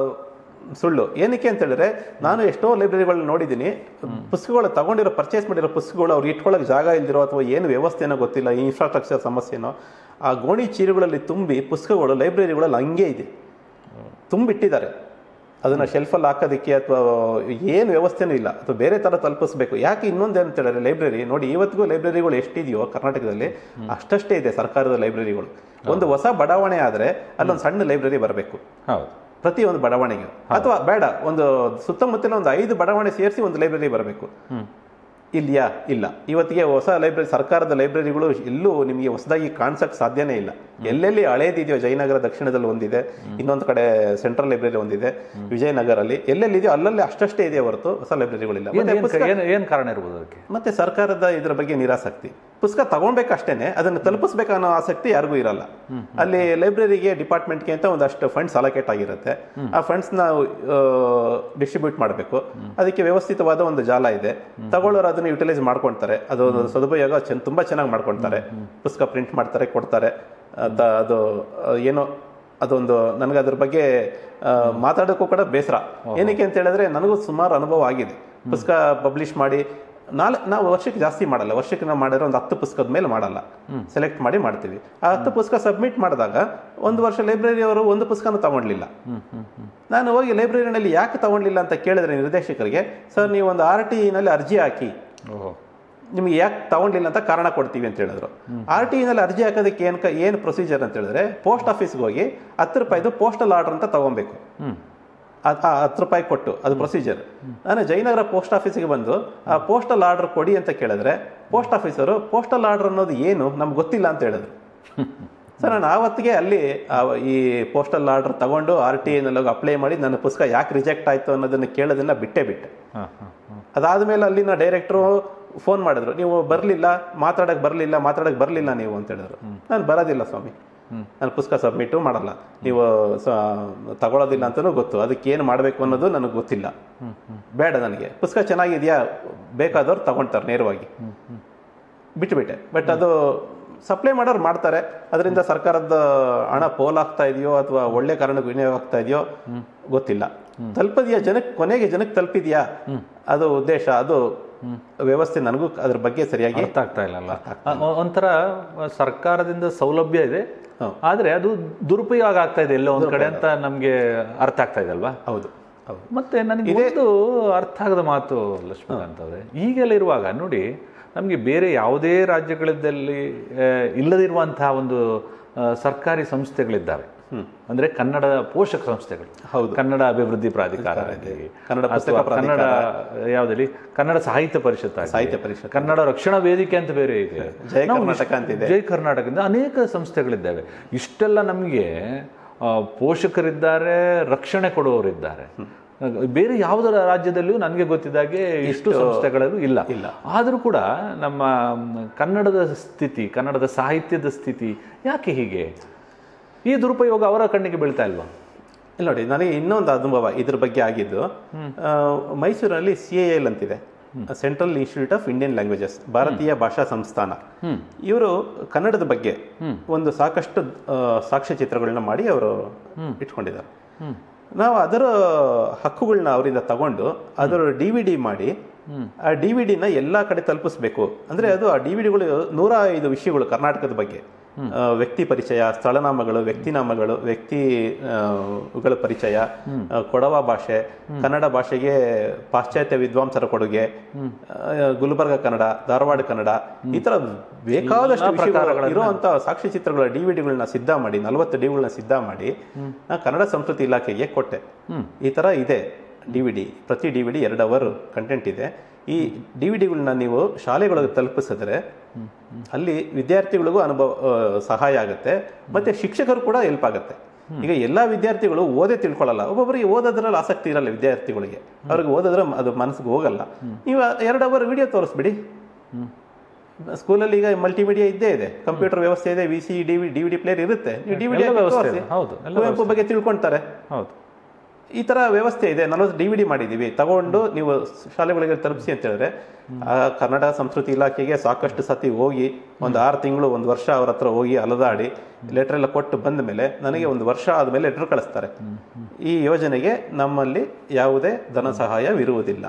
ಸುಳ್ಳು ಏನಕ್ಕೆ ಅಂತ ಹೇಳಿದ್ರೆ ನಾನು ಎಷ್ಟೋ ಲೈಬ್ರರಿಗಳನ್ನ ನೋಡಿದ್ದೀನಿ ಪುಸ್ತಕಗಳು ತಗೊಂಡಿರೋ ಪರ್ಚೇಸ್ ಮಾಡಿರೋ ಪುಸ್ತಕಗಳು ಅವ್ರು ಇಟ್ಕೊಳ್ಳೋಕೆ ಜಾಗ ಇಲ್ದಿರೋ ಅಥವಾ ಏನು ವ್ಯವಸ್ಥೆನೋ ಗೊತ್ತಿಲ್ಲ ಇನ್ಫ್ರಾಸ್ಟ್ರಕ್ಚರ್ ಸಮಸ್ಯೆನೋ ಆ ಗೋಣಿ ಚೀರುಗಳಲ್ಲಿ ತುಂಬಿ ಪುಸ್ತಕಗಳು ಲೈಬ್ರರಿಗಳಲ್ಲಿ ಹಂಗೆ ಇದೆ ತುಂಬಿಟ್ಟಿದ್ದಾರೆ ಅದನ್ನ ಶೆಲ್ಫಲ್ಲಿ ಹಾಕೋದಕ್ಕೆ ಅಥವಾ ಏನು ವ್ಯವಸ್ಥೆನೂ ಇಲ್ಲ ಅಥವಾ ಬೇರೆ ಥರ ತಲುಪಿಸ್ಬೇಕು ಯಾಕೆ ಇನ್ನೊಂದು ಅಂತ ಹೇಳಿದ್ರೆ ಲೈಬ್ರರಿ ನೋಡಿ ಇವತ್ತಿಗೂ ಲೈಬ್ರರಿಗಳು ಎಷ್ಟಿದೆಯೋ ಕರ್ನಾಟಕದಲ್ಲಿ ಅಷ್ಟಷ್ಟೇ ಇದೆ ಸರ್ಕಾರದ ಲೈಬ್ರರಿಗಳು ಒಂದು ಹೊಸ ಬಡಾವಣೆ ಆದರೆ ಅಲ್ಲೊಂದು ಸಣ್ಣ ಲೈಬ್ರರಿ ಬರಬೇಕು ಹೌದು ಪ್ರತಿಯೊಂದು ಬಡಾವಣೆಗೆ ಅಥವಾ ಬೇಡ ಒಂದು ಸುತ್ತಮುತ್ತಲ ಒಂದು ಐದು ಬಡಾವಣೆ ಸೇರಿಸಿ ಒಂದು ಲೈಬ್ರರಿ ಬರಬೇಕು ಇಲ್ಲಿಯಾ ಇಲ್ಲ ಇವತ್ತಿಗೆ ಹೊಸ ಲೈಬ್ರರಿ ಸರ್ಕಾರದ ಲೈಬ್ರರಿಗಳು ಎಲ್ಲೂ ನಿಮಗೆ ಹೊಸದಾಗಿ ಕಾಣಿಸಕ್ ಸಾಧ್ಯನೇ ಇಲ್ಲ ಎಲ್ಲೆಲ್ಲಿ ಹಳೇದಿದೆಯೋ ಜಯನಗರ ದಕ್ಷಿಣದಲ್ಲಿ ಒಂದಿದೆ ಇನ್ನೊಂದು ಕಡೆ ಸೆಂಟ್ರಲ್ ಲೈಬ್ರರಿ ಒಂದಿದೆ ವಿಜಯನಗರಲ್ಲಿ ಎಲ್ಲೆಲ್ಲಿದೆಯೋ ಅಲ್ಲಲ್ಲಿ ಅಷ್ಟಷ್ಟೇ ಇದೆ ಹೊರತು ಹೊಸ ಲೈಬ್ರರಿಗಳಿಲ್ಲ ಏನ್- ಮತ್ತೆ ಏನ್ ಪುಸ್ತಕ- ಏನ್ ಏನ್ ಕಾರಣ ಇರ್ಬೋದು ಅದಕ್ಕೆ ಮತ್ತೆ ಸರ್ಕಾರದ ಇದ್ರ ಬಗ್ಗೆ ನಿರಾಸಕ್ತಿ ಪುಸ್ತಕ ತಗೊಳ್ಬೇಕಷ್ಟೇನೆ ಅದನ್ನು ತಲುಪಿಸ್ಬೇಕು ಅನ್ನೋ ಆಸಕ್ತಿ ಯಾರಿಗೂ ಇರಲ್ಲ ಅಲ್ಲಿ ಲೈಬ್ರರಿಗೆ ಡಿಪಾರ್ಟ್ಮೆಂಟ್ಗೆ ಅಂತ ಒಂದಷ್ಟು ಫಂಡ್ಸ್ ಅಲೋಕೇಟ್ ಆಗಿರುತ್ತೆ ಆ ಫಂಡ್ಸ್ನ ಡಿಸ್ಟ್ರಿಬ್ಯೂಟ್ ಮಾಡಬೇಕು ಅದಕ್ಕೆ ವ್ಯವಸ್ಥಿತವಾದ ಒಂದು ಜಾಲ ಇದೆ ತಗೊಳ್ಳೋರು ಅದನ್ನ ಯುಟಿಲೈಸ್ ಮಾಡ್ಕೊಳ್ತಾರೆ ಅದು ಒಂದು ಸದುಪಯೋಗ ಚೆನ್ನ- ತುಂಬಾ ಚೆನ್ನಾಗಿ ಮಾಡ್ಕೊಳ್ತಾರೆ ಪುಸ್ತಕ ಪ್ರಿಂಟ್ ಮಾಡ್ತಾರೆ ಕೊಡ್ತಾರೆ ಅದ- ಅದು ಆ, ಏನೋ ಅದೊಂದು ನನಗೆ ಅದ್ರ ಬಗ್ಗೆ ಆ, ಮಾತಾಡೋಕ್ಕೂ ಕೂಡ ಬೇಸರ ಏನಕ್ಕೆ ಅಂತ ಹೇಳಿದ್ರೆ ನನಗೂ ಸುಮಾರು ಅನುಭವ ಆಗಿದೆ ಪುಸ್ತಕ ಪಬ್ಲಿಷ್ ಮಾಡಿ ನಾಲ್ಕು ನಾವು ವರ್ಷಕ್ಕೆ ಜಾಸ್ತಿ ಮಾಡಲ್ಲ ವರ್ಷಕ್ಕೆ ನಾವು ಮಾಡಿರೋ ಒಂದು ಹತ್ತು ಪುಸ್ತಕದ ಮೇಲೆ ಮಾಡಲ್ಲ ಸೆಲೆಕ್ಟ್ ಮಾಡಿ ಮಾಡ್ತೀವಿ ಆ ಹತ್ತು ಪುಸ್ತಕ ಸಬ್ಮಿಟ್ ಮಾಡಿದಾಗ ಒಂದು ವರ್ಷ ಲೈಬ್ರರಿ ಅವರು ಒಂದು ಪುಸ್ತಕನೂ ತಗೊಂಡ್ಲಿಲ್ಲ ನಾನು ಹೋಗಿ ಲೈಬ್ರರಿನಲ್ಲಿ ಯಾಕೆ ತಗೊಂಡ್ಲಿಲ್ಲ ಅಂತ ಕೇಳಿದ್ರೆ ನಿರ್ದೇಶಕರಿಗೆ ಸರ್ ನೀವು ಒಂದು ಆರ್ ಟಿ ನಲ್ಲಿ ಅರ್ಜಿ ಹಾಕಿ ಓಹೋ ನಿಮ್ಗೆ ಯಾಕೆ ತಗೊಂಡಿಲ್ಲ ಅಂತ ಕಾರಣ ಕೊಡ್ತೀವಿ ಅಂತ ಹೇಳಿದ್ರು ಆರ್ ಟಿ ನಲ್ಲಿ ಅರ್ಜಿ ಹಾಕೋದಕ್ಕೆ ಏನು ಏನು ಪ್ರೊಸೀಜರ್ ಅಂತ ಹೇಳಿದ್ರೆ ಪೋಸ್ಟ್ ಆಫೀಸ್ಗೆ ಹೋಗಿ ಹತ್ತು ರೂಪಾಯಿದು ಪೋಸ್ಟಲ್ ಆರ್ಡರ್ ಅಂತ ತಗೊಬೇಕು ಹ್ಮ್ ಆ ಆ ಹತ್ತು ರೂಪಾಯಿ ಕೊಟ್ಟು ಅದು ಪ್ರೊಸೀಜರ್ ನಾನು ಜಯನಗರ ಪೋಸ್ಟ್ ಆಫೀಸಿಗೆ ಬಂದು ಆ ಪೋಸ್ಟಲ್ ಆರ್ಡರ್ ಕೊಡಿ ಅಂತ ಕೇಳಿದ್ರೆ ಪೋಸ್ಟ್ ಆಫೀಸರು ಪೋಸ್ಟಲ್ ಆರ್ಡರ್ ಅನ್ನೋದು ಏನು ನಮ್ಗೆ ಗೊತ್ತಿಲ್ಲ ಅಂತ ಹೇಳಿದ್ರು ಸರ್ ನಾನು ಆವತ್ತಿಗೆ ಅಲ್ಲಿ ಆ ಈ ಪೋಸ್ಟಲ್ ಆರ್ಡರ್ ತಗೊಂಡು ಆರ್ ಟಿ ಐನಲ್ಲಿ ಅಪ್ಲೈ ಮಾಡಿ ನನ್ನ ಪುಸ್ತಕ ಯಾಕೆ ರಿಜೆಕ್ಟ್ ಆಯಿತು ಅನ್ನೋದನ್ನ ಕೇಳೋದನ್ನ ಬಿಟ್ಟೇ ಬಿಟ್ಟೆ ಹಾಂ ಹಾಂ ಹಾಂ ಅದಾದಮೇಲೆ ಅಲ್ಲಿನ ಡೈರೆಕ್ಟ್ರು ಫೋನ್ ಮಾಡಿದ್ರು ನೀವು ಬರಲಿಲ್ಲ ಮಾತಾಡಕ್ಕೆ ಬರಲಿಲ್ಲ ಮಾತಾಡಕ್ಕೆ ಬರಲಿಲ್ಲ ನೀವು ಅಂತ ಹೇಳಿದ್ರು ನಾನು ಬರೋದಿಲ್ಲ ಸ್ವಾಮಿ ನಾನು ಪುಸ್ತಕ ಸಬ್ಮಿಟು ಮಾಡಲ್ಲ ನೀವು ಸ ತಗೊಳ್ಳೋದಿಲ್ಲ ಅಂತಲೂ ಗೊತ್ತು ಅದಕ್ಕೆ ಏನು ಮಾಡಬೇಕು ಅನ್ನೋದು ನನಗೆ ಗೊತ್ತಿಲ್ಲ ಬೇಡ ನನಗೆ ಪುಸ್ತಕ ಚೆನ್ನಾಗಿದೆಯಾ ಬೇಕಾದವ್ರು ತಗೊಳ್ತಾರೆ ನೇರವಾಗಿ ಬಿಟ್ಟುಬಿಟ್ಟೆ ಬಟ್ ಅದು ಸಪ್ಲೈ ಮಾಡೋರು ಮಾಡ್ತಾರೆ ಅದರಿಂದ ಸರ್ಕಾರದ ಹಣ ಪೋಲಾಗ್ತಾ ಇದೆಯೋ ಅಥವಾ ಒಳ್ಳೆ ಕಾರಣಕ್ಕೆ ವಿನಿಯೋಗ ಆಗ್ತಾ ಇದೆಯೋ ಗೊತ್ತಿಲ್ಲ ತಲುಪದಿಯಾ ಜನಕ್ಕೆ ಕೊನೆಗೆ ಜನಕ್ಕೆ ತಲುಪಿದ್ಯಾ ಅದು ಉದ್ದೇಶ ಅದು ವ್ಯವಸ್ಥೆ ನನಗೂ ಅದ್ರ ಬಗ್ಗೆ ಸರಿಯಾಗಿ ಅರ್ಥ ಆಗ್ತಾ ಇಲ್ಲಲ್ಲ ಅ- ಒಂಥರ ಸರ್ಕಾರದಿಂದ ಸೌಲಭ್ಯ ಇದೆ ಆದ್ರೆ ಅದು ದುರುಪಯೋಗ ಆಗ್ತಾ ಇದೆ ಎಲ್ಲೋ ಒಂದ್ ಕಡೆ ಅಂತ ನಮ್ಗೆ ಅರ್ಥ ಆಗ್ತಾ ಇದೆ ಅಲ್ವಾ ಹೌದು ಹೌದು ಮತ್ತೆ ನನಗೆ ಒಂದು ಅರ್ಥ ಆಗದ ಮಾತು ಲಕ್ಷ್ಮೀಕಾಂತ್ ಅವರೇ ಈಗೆಲ್ಲ ಇರುವಾಗ ನೋಡಿ ನಮಗೆ ಬೇರೆ ಯಾವುದೇ ರಾಜ್ಯಗಳಲ್ಲಿ ಆ, ಇಲ್ಲದಿರುವಂತಹ ಒಂದು ಆ, ಸರ್ಕಾರಿ ಸಂಸ್ಥೆಗಳಿದ್ದಾವೆ ಅಂದ್ರೆ ಕನ್ನಡ ಪೋಷಕ ಸಂಸ್ಥೆಗಳು ಹೌದು. ಕನ್ನಡ ಅಭಿವೃದ್ಧಿ ಪ್ರಾಧಿಕಾರ ಆಗಲಿ ಕನ್ನಡ ಅಥವಾ ಪುಸ್ತಕ ಕನ್ನಡ ಯಾವುದಲ್ಲಿ ಕನ್ನಡ ಸಾಹಿತ್ಯ ಪರಿಷತ್ ಆಗಲಿ, ಸಾಹಿತ್ಯ ಪರಿಷತ್ ಕನ್ನಡ ರಕ್ಷಣಾ ವೇದಿಕೆ ಅಂತ ಬೇರೆ ಇದೆ ಜಯ ನಾವು ಕರ್ನಾಟಕ ಅಂತಿದೆ ಜೈ ಕರ್ನಾಟಕದಿಂದ ಅನೇಕ ಸಂಸ್ಥೆಗಳಿದ್ದಾವೆ ಇಷ್ಟೆಲ್ಲ ನಮಗೆ ಪೋಷಕರಿದ್ದಾರೆ ರಕ್ಷಣೆ ಕೊಡುವವರಿದ್ದಾರೆ ಬೇರೆ ಯಾವುದರ ರಾಜ್ಯದಲ್ಲಿಯೂ ನನಗೆ ಗೊತ್ತಿದ್ದಾಗೆ ಇಷ್ಟು ಸಂಸ್ಥೆಗಳಲ್ಲೂ ಇಲ್ಲ ಇಲ್ಲ. ಆದರೂ ಕೂಡ ನಮ್ಮ ಮ್, ಕನ್ನಡದ ಸ್ಥಿತಿ ಕನ್ನಡದ ಸಾಹಿತ್ಯದ ಸ್ಥಿತಿ ಯಾಕೆ ಹೀಗೆ ಈ ದುರುಪಯೋಗ ಅವರ ಕಣ್ಣಿಗೆ ಬೀಳ್ತಾ ಇಲ್ವಾ ಇಲ್ಲ ನೋಡಿ ನನಗೆ ಇನ್ನೊಂದು ಅನುಭವ ಇದ್ರ ಬಗ್ಗೆ ಆಗಿದ್ದು ಆ, ಮೈಸೂರಲ್ಲಿ ಸಿ ಎ ಎಲ್ ಅಂತಿದೆ central institute of Indian languages Bharatiya Bhasha ಸಂಸ್ಥಾನ ಇವರು ಕನ್ನಡದ ಬಗ್ಗೆ ಒಂದು ಸಾಕಷ್ಟು ಆ, ಸಾಕ್ಷ್ಯಚಿತ್ರಗಳನ್ನ ಮಾಡಿ ಅವರು ಇಟ್ಕೊಂಡಿದ್ದಾರೆ ನಾವು ಅದರ ಹಕ್ಕುಗಳನ್ನ ಅವರಿಂದ ತಗೊಂಡು ಅದರ ಡಿ ವಿ ಡಿ ಮಾಡಿ ಆ ಡಿ ವಿ ಡಿನ ಎಲ್ಲ ಕಡೆ ತಲುಪಿಸ್ಬೇಕು ಅಂದ್ರೆ ಅದು ಆ ಡಿ ವಿ ಡಿಗಳು ನೂರ ಐದು ವಿಷಯಗಳು ಕರ್ನಾಟಕದ ಬಗ್ಗೆ ಆ, ವ್ಯಕ್ತಿ ಪರಿಚಯ ಸ್ಥಳನಾಮಗಳು ವ್ಯಕ್ತಿನಾಮಗಳು ವ್ಯಕ್ತಿ ಆ, ಗಳ ಪರಿಚಯ ಆ, ಕೊಡವ ಭಾಷೆ ಕನ್ನಡ ಭಾಷೆಗೆ ಪಾಶ್ಚಾತ್ಯ ವಿದ್ವಾಂಸರ ಕೊಡುಗೆ ಆ, ಗುಲ್ಬರ್ಗ ಕನ್ನಡ ಧಾರವಾಡ ಕನ್ನಡ ಈ ತರ ಬೇಕಾದಷ್ಟು ವಿಷಯಗಳು ಇರುವಂತ ಸಾಕ್ಷ್ಯಚಿತ್ರಗಳ ಡಿ ವಿ ಡಿಗಳನ್ನ ಸಿದ್ಧ ಮಾಡಿ ನಲವತ್ತು ಡಿಗಳನ್ನ ಸಿದ್ಧ ಮಾಡಿ ನಾನು ಕನ್ನಡ ಸಂಸ್ಕೃತಿ ಇಲಾಖೆಗೆ ಕೊಟ್ಟೆ ಈ ತರ ಇದೆ ಡಿ ವಿ ಡಿ ಪ್ರತಿ ಡಿ ವಿ ಡಿ ಎರಡು ಅವರ್ ಕಂಟೆಂಟ್ ಇದೆ ಈ ಡಿ ವಿ ಡಿಗಳನ್ನ ನೀವು ಶಾಲೆಗಳಿಗೆ ತಲುಪಿಸಿದ್ರೆ ಅಲ್ಲಿ ವಿದ್ಯಾರ್ಥಿಗಳಿಗೂ ಅನುಭವ ಆ, ಸಹಾಯ ಆಗುತ್ತೆ ಮತ್ತೆ ಶಿಕ್ಷಕರು ಕೂಡ ಹೆಲ್ಪ್ ಆಗುತ್ತೆ ಈಗ ಎಲ್ಲಾ ವಿದ್ಯಾರ್ಥಿಗಳು ಓದೇ ತಿಳ್ಕೊಳ್ಳಲ್ಲ ಒಬ್ಬೊಬ್ಬರಿಗೆ ಓದೋದ್ರಲ್ಲಿ ಆಸಕ್ತಿ ಇರಲ್ಲ ವಿದ್ಯಾರ್ಥಿಗಳಿಗೆ ಅವ್ರಿಗೆ ಓದಿದ್ರೆ ಅದು ಮನಸ್ಸಿಗೆ ಹೋಗಲ್ಲ ನೀವು ಎರಡು ಅವರ್ ವಿಡಿಯೋ ತೋರಿಸ್ಬಿಡಿ ಸ್ಕೂಲಲ್ಲಿ ಈಗ ಮಲ್ಟಿಮೀಡಿಯಾ ಇದ್ದೇ ಇದೆ ಕಂಪ್ಯೂಟರ್ ವ್ಯವಸ್ಥೆ ಇದೆ V C D V D V D player ಇರುತ್ತೆ ನೀವು ಡಿ ವಿ ಡಿ ಎಲ್ಲ ವ್ಯವಸ್ಥೆ ಇದೆ. ಹೌದು, ಎಲ್ಲ ಕುವೆಂಪು ಬಗ್ಗೆ ತಿಳ್ಕೊಂತಾರೆ ಹೌದು ಈ ತರ ವ್ಯವಸ್ಥೆ ಇದೆ ನಲವತ್ತು ಡಿ ವಿ ಡಿ ಮಾಡಿದೀವಿ ತಗೊಂಡು ನೀವು ಶಾಲೆಗಳಿಗೆ ತಲುಪಿಸಿ ಅಂತ ಹೇಳಿದ್ರೆ ಆ ಕನ್ನಡ ಸಂಸ್ಕೃತಿ ಇಲಾಖೆಗೆ ಸಾಕಷ್ಟು ಸತಿ ಹೋಗಿ ಒಂದು ಆರು ತಿಂಗಳು ಒಂದು ವರ್ಷ ಅವ್ರ ಹತ್ರ ಹೋಗಿ ಅಲದಾಡಿ ಲೆಟರ್ ಎಲ್ಲ ಕೊಟ್ಟು ಬಂದ ಮೇಲೆ ನನಗೆ ಒಂದು ವರ್ಷ ಆದಮೇಲೆ ಲೆಟರ್ ಕಳಿಸ್ತಾರೆ ಈ ಯೋಜನೆಗೆ ನಮ್ಮಲ್ಲಿ ಯಾವುದೇ ಧನ ಸಹಾಯವಿರುವುದಿಲ್ಲ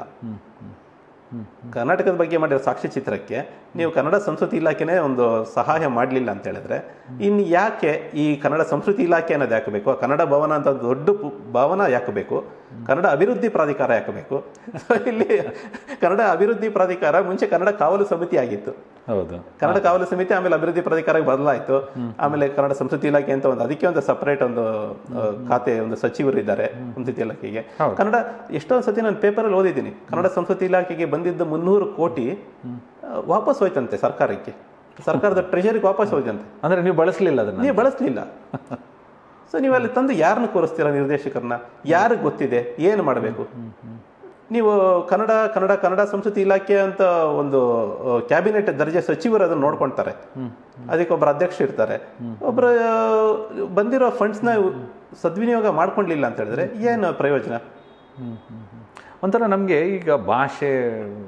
ಕರ್ನಾಟಕದ ಬಗ್ಗೆ ಮಾಡಿರೋ ಸಾಕ್ಷ್ಯಚಿತ್ರಕ್ಕೆ ನೀವು ಕನ್ನಡ ಸಂಸ್ಕೃತಿ ಇಲಾಖೆನೇ ಒಂದು ಸಹಾಯ ಮಾಡಲಿಲ್ಲ ಅಂತ ಹೇಳಿದ್ರೆ ಇನ್ನು ಯಾಕೆ ಈ ಕನ್ನಡ ಸಂಸ್ಕೃತಿ ಇಲಾಖೆ ಅನ್ನೋದು ಯಾಕೆ ಬೇಕು ಕನ್ನಡ ಭವನ ಅಂತ ಒಂದು ದೊಡ್ಡ ಪು- ಭವನ ಯಾಕೆ ಬೇಕು ಕನ್ನಡ ಅಭಿವೃದ್ಧಿ ಪ್ರಾಧಿಕಾರ ಯಾಕೆ ಬೇಕು So ಇಲ್ಲಿ ಕನ್ನಡ ಅಭಿವೃದ್ಧಿ ಪ್ರಾಧಿಕಾರ ಮುಂಚೆ ಕನ್ನಡ ಕಾವಲು ಸಮಿತಿ ಆಗಿತ್ತು ಹೌದು ಕನ್ನಡ ಕಾವಲು ಸಮಿತಿ ಆಮೇಲೆ ಅಭಿವೃದ್ಧಿ ಪ್ರಾಧಿಕಾರಕ್ಕೆ ಬದಲಾಯಿತು ಆಮೇಲೆ ಕನ್ನಡ ಸಂಸ್ಕೃತಿ ಇಲಾಖೆ ಅಂತ ಒಂದು ಅದಕ್ಕೆ ಒಂದು ಸಪರೇಟ್ ಒಂದು ಆ, ಖಾತೆ ಒಂದು ಸಚಿವರು ಇದ್ದಾರೆ ಸಂಸ್ಕೃತಿ ಇಲಾಖೆಗೆ ಕನ್ನಡ ಎಷ್ಟೊಂದು ಸತಿ ನಾನು ಪೇಪರಲ್ಲಿ ಓದಿದ್ದೀನಿ ಕನ್ನಡ ಸಂಸ್ಕೃತಿ ಇಲಾಖೆಗೆ ಬಂದಿದ್ದ ಮುನ್ನೂರು ಕೋಟಿ ಆ, ವಾಪಸ್ ಹೋಯ್ತಂತೆ ಸರ್ಕಾರಕ್ಕೆ ಸರ್ಕಾರದ ಟ್ರೆಜರಿಗೆ ವಾಪಸ್ ಹೋಯ್ತಂತೆ ಅಂದ್ರೆ ನೀವು ಬಳಸಲಿಲ್ಲ ಅದನ್ನ ನೀವು ಬಳಸಲಿಲ್ಲ ಸೊ ನೀವು ಅಲ್ಲಿ ತಂದು ಯಾರನ್ನ ಕೂರಿಸ್ತೀರಾ ನಿರ್ದೇಶಕರನ್ನ ಯಾರಿಗೆ ಗೊತ್ತಿದೆ ಏನು ಮಾಡಬೇಕು ನೀವು ಕನ್ನಡ ಕನ್ನಡ ಕನ್ನಡ ಸಂಸ್ಕೃತಿ ಇಲಾಖೆ ಅಂತ ಒಂದು ಕ್ಯಾಬಿನೆಟ್ ದರ್ಜೆ ಸಚಿವರು ಅದನ್ನ ನೋಡ್ಕೊಳ್ತಾರೆ ಅದಕ್ಕೆ ಒಬ್ಬರು ಅಧ್ಯಕ್ಷ ಇರ್ತಾರೆ ಒಬ್ಬರು ಬಂದಿರೋ ಫಂಡ್ಸ್ನ ಸದ್ವಿನಿಯೋಗ ಮಾಡ್ಕೊಂಡಿಲ್ಲ ಅಂತ ಹೇಳಿದ್ರೆ ಏನು ಪ್ರಯೋಜನ ಒಂಥರ ನಮಗೆ ಈಗ ಭಾಷೆ ಆ,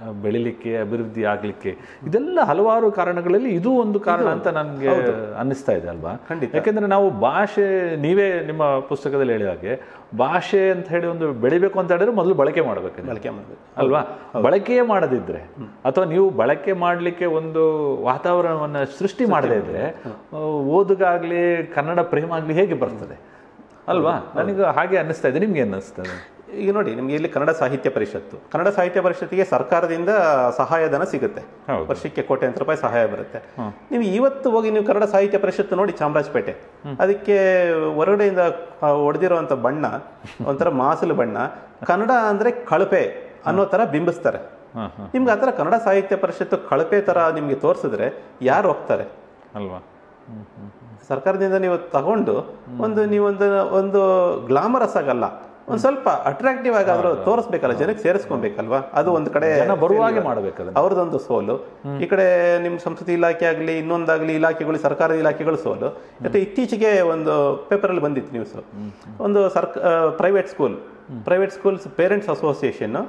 ಬೆಳಿಲಿಕ್ಕೆ ಅಭಿವೃದ್ಧಿ ಆಗ್ಲಿಕ್ಕೆ ಇದೆಲ್ಲ ಹಲವಾರು ಕಾರಣಗಳಲ್ಲಿ ಇದು ಒಂದು ಕಾರಣ ಅಂತ ನನಗೆ ಅನ್ನಿಸ್ತಾ ಇದೆ ಅಲ್ವಾ ಖಂಡಿತ. ಯಾಕೆಂದ್ರೆ ನಾವು ಭಾಷೆ ನೀವೇ ನಿಮ್ಮ ಪುಸ್ತಕದಲ್ಲಿ ಹೇಳಿದ ಹಾಗೆ ಭಾಷೆ ಅಂತ ಹೇಳಿ ಒಂದು ಬೆಳಿಬೇಕು ಅಂತ ಹೇಳಿದ್ರೆ ಮೊದಲು ಬಳಕೆ ಮಾಡಬೇಕು ಬಳಕೆ ಮಾಡಬೇಕು ಅಲ್ವಾ ಬಳಕೆಯೇ ಮಾಡದಿದ್ರೆ ಅಥವಾ ನೀವು ಬಳಕೆ ಮಾಡಲಿಕ್ಕೆ ಒಂದು ವಾತಾವರಣವನ್ನು ಸೃಷ್ಟಿ ಮಾಡದೇ ಇದ್ರೆ ಆ, ಓದುಗಾಗ್ಲಿ ಕನ್ನಡ ಪ್ರೇಮ ಆಗ್ಲಿ ಹೇಗೆ ಬರ್ತದೆ ಅಲ್ವಾ ನನಗೆ ಹಾಗೆ ಅನ್ನಿಸ್ತಾ ಇದೆ ನಿಮ್ಗೆ ಅನ್ನಿಸ್ತದೆ ಈಗ ನೋಡಿ ನಿಮ್ಗೆ ಇಲ್ಲಿ ಕನ್ನಡ ಸಾಹಿತ್ಯ ಪರಿಷತ್ತು ಕನ್ನಡ ಸಾಹಿತ್ಯ ಪರಿಷತ್ತಿಗೆ ಸರ್ಕಾರದಿಂದ ಸಹಾಯಧನ ಸಿಗುತ್ತೆ ಹೌದು. ವರ್ಷಕ್ಕೆ ಕೋಟ್ಯಾಂತರ ರೂಪಾಯಿ ಸಹಾಯ ಬರುತ್ತೆ ನೀವು ಇವತ್ತು ಹೋಗಿ ನೀವು ಕನ್ನಡ ಸಾಹಿತ್ಯ ಪರಿಷತ್ತು ನೋಡಿ ಚಾಮರಾಜಪೇಟೆ ಅದಕ್ಕೆ ಹೊರಗಡೆಯಿಂದ ಹೊಡೆದಿರುವಂಥ ಬಣ್ಣ ಒಂಥರ ಮಾಸಲು ಬಣ್ಣ ಕನ್ನಡ ಅಂದ್ರೆ ಕಳಪೆ ಅನ್ನೋ ತರ ಬಿಂಬಿಸ್ತಾರೆ ಹಾಂ ಹಾಂ ನಿಮ್ಗೆ ಆ ಥರ ಕನ್ನಡ ಸಾಹಿತ್ಯ ಪರಿಷತ್ತು ಕಳಪೆ ತರ ನಿಮ್ಗೆ ತೋರಿಸಿದ್ರೆ ಯಾರು ಹೋಗ್ತಾರೆ ಅಲ್ವಾ ಹ್ಮ್, ಹ್ಮ್. ಸರ್ಕಾರದಿಂದ ನೀವು ತಗೊಂಡು ಒಂದು ನೀವೊಂದು ಒಂದು ಗ್ಲಾಮರಸ್ ಆಗಲ್ಲ ಒಂದ್ ಸ್ವಲ್ಪ ಅಟ್ರಾಕ್ಟಿವ್ ಆಗಾದ್ರೂ ತೋರಿಸ್ಬೇಕಲ್ಲ ಜನಕ್ಕೆ ಸೇರಿಸ್ಕೊಬೇಕಲ್ವಾ ಅದು ಒಂದು ಕಡೆ ಜನ ಬರುವಾಗೆ ಮಾಡ್ಬೇಕು ಅದನ್ನ ಅವ್ರದ್ದೊಂದು ಸೋಲು ಈ ಕಡೆ ನಿಮ್ಮ ಸಂಸ್ಕೃತಿ ಇಲಾಖೆ ಆಗಲಿ ಇನ್ನೊಂದಾಗಲಿ ಇಲಾಖೆಗಳು ಸರ್ಕಾರದ ಇಲಾಖೆಗಳು ಸೋಲು ಮತ್ತೆ ಇತ್ತೀಚೆಗೆ ಒಂದು ಪೇಪರಲ್ಲಿ ಬಂದಿತ್ತು ನ್ಯೂಸ್ ಒಂದು ಸರ್ಕ private school private schools parents association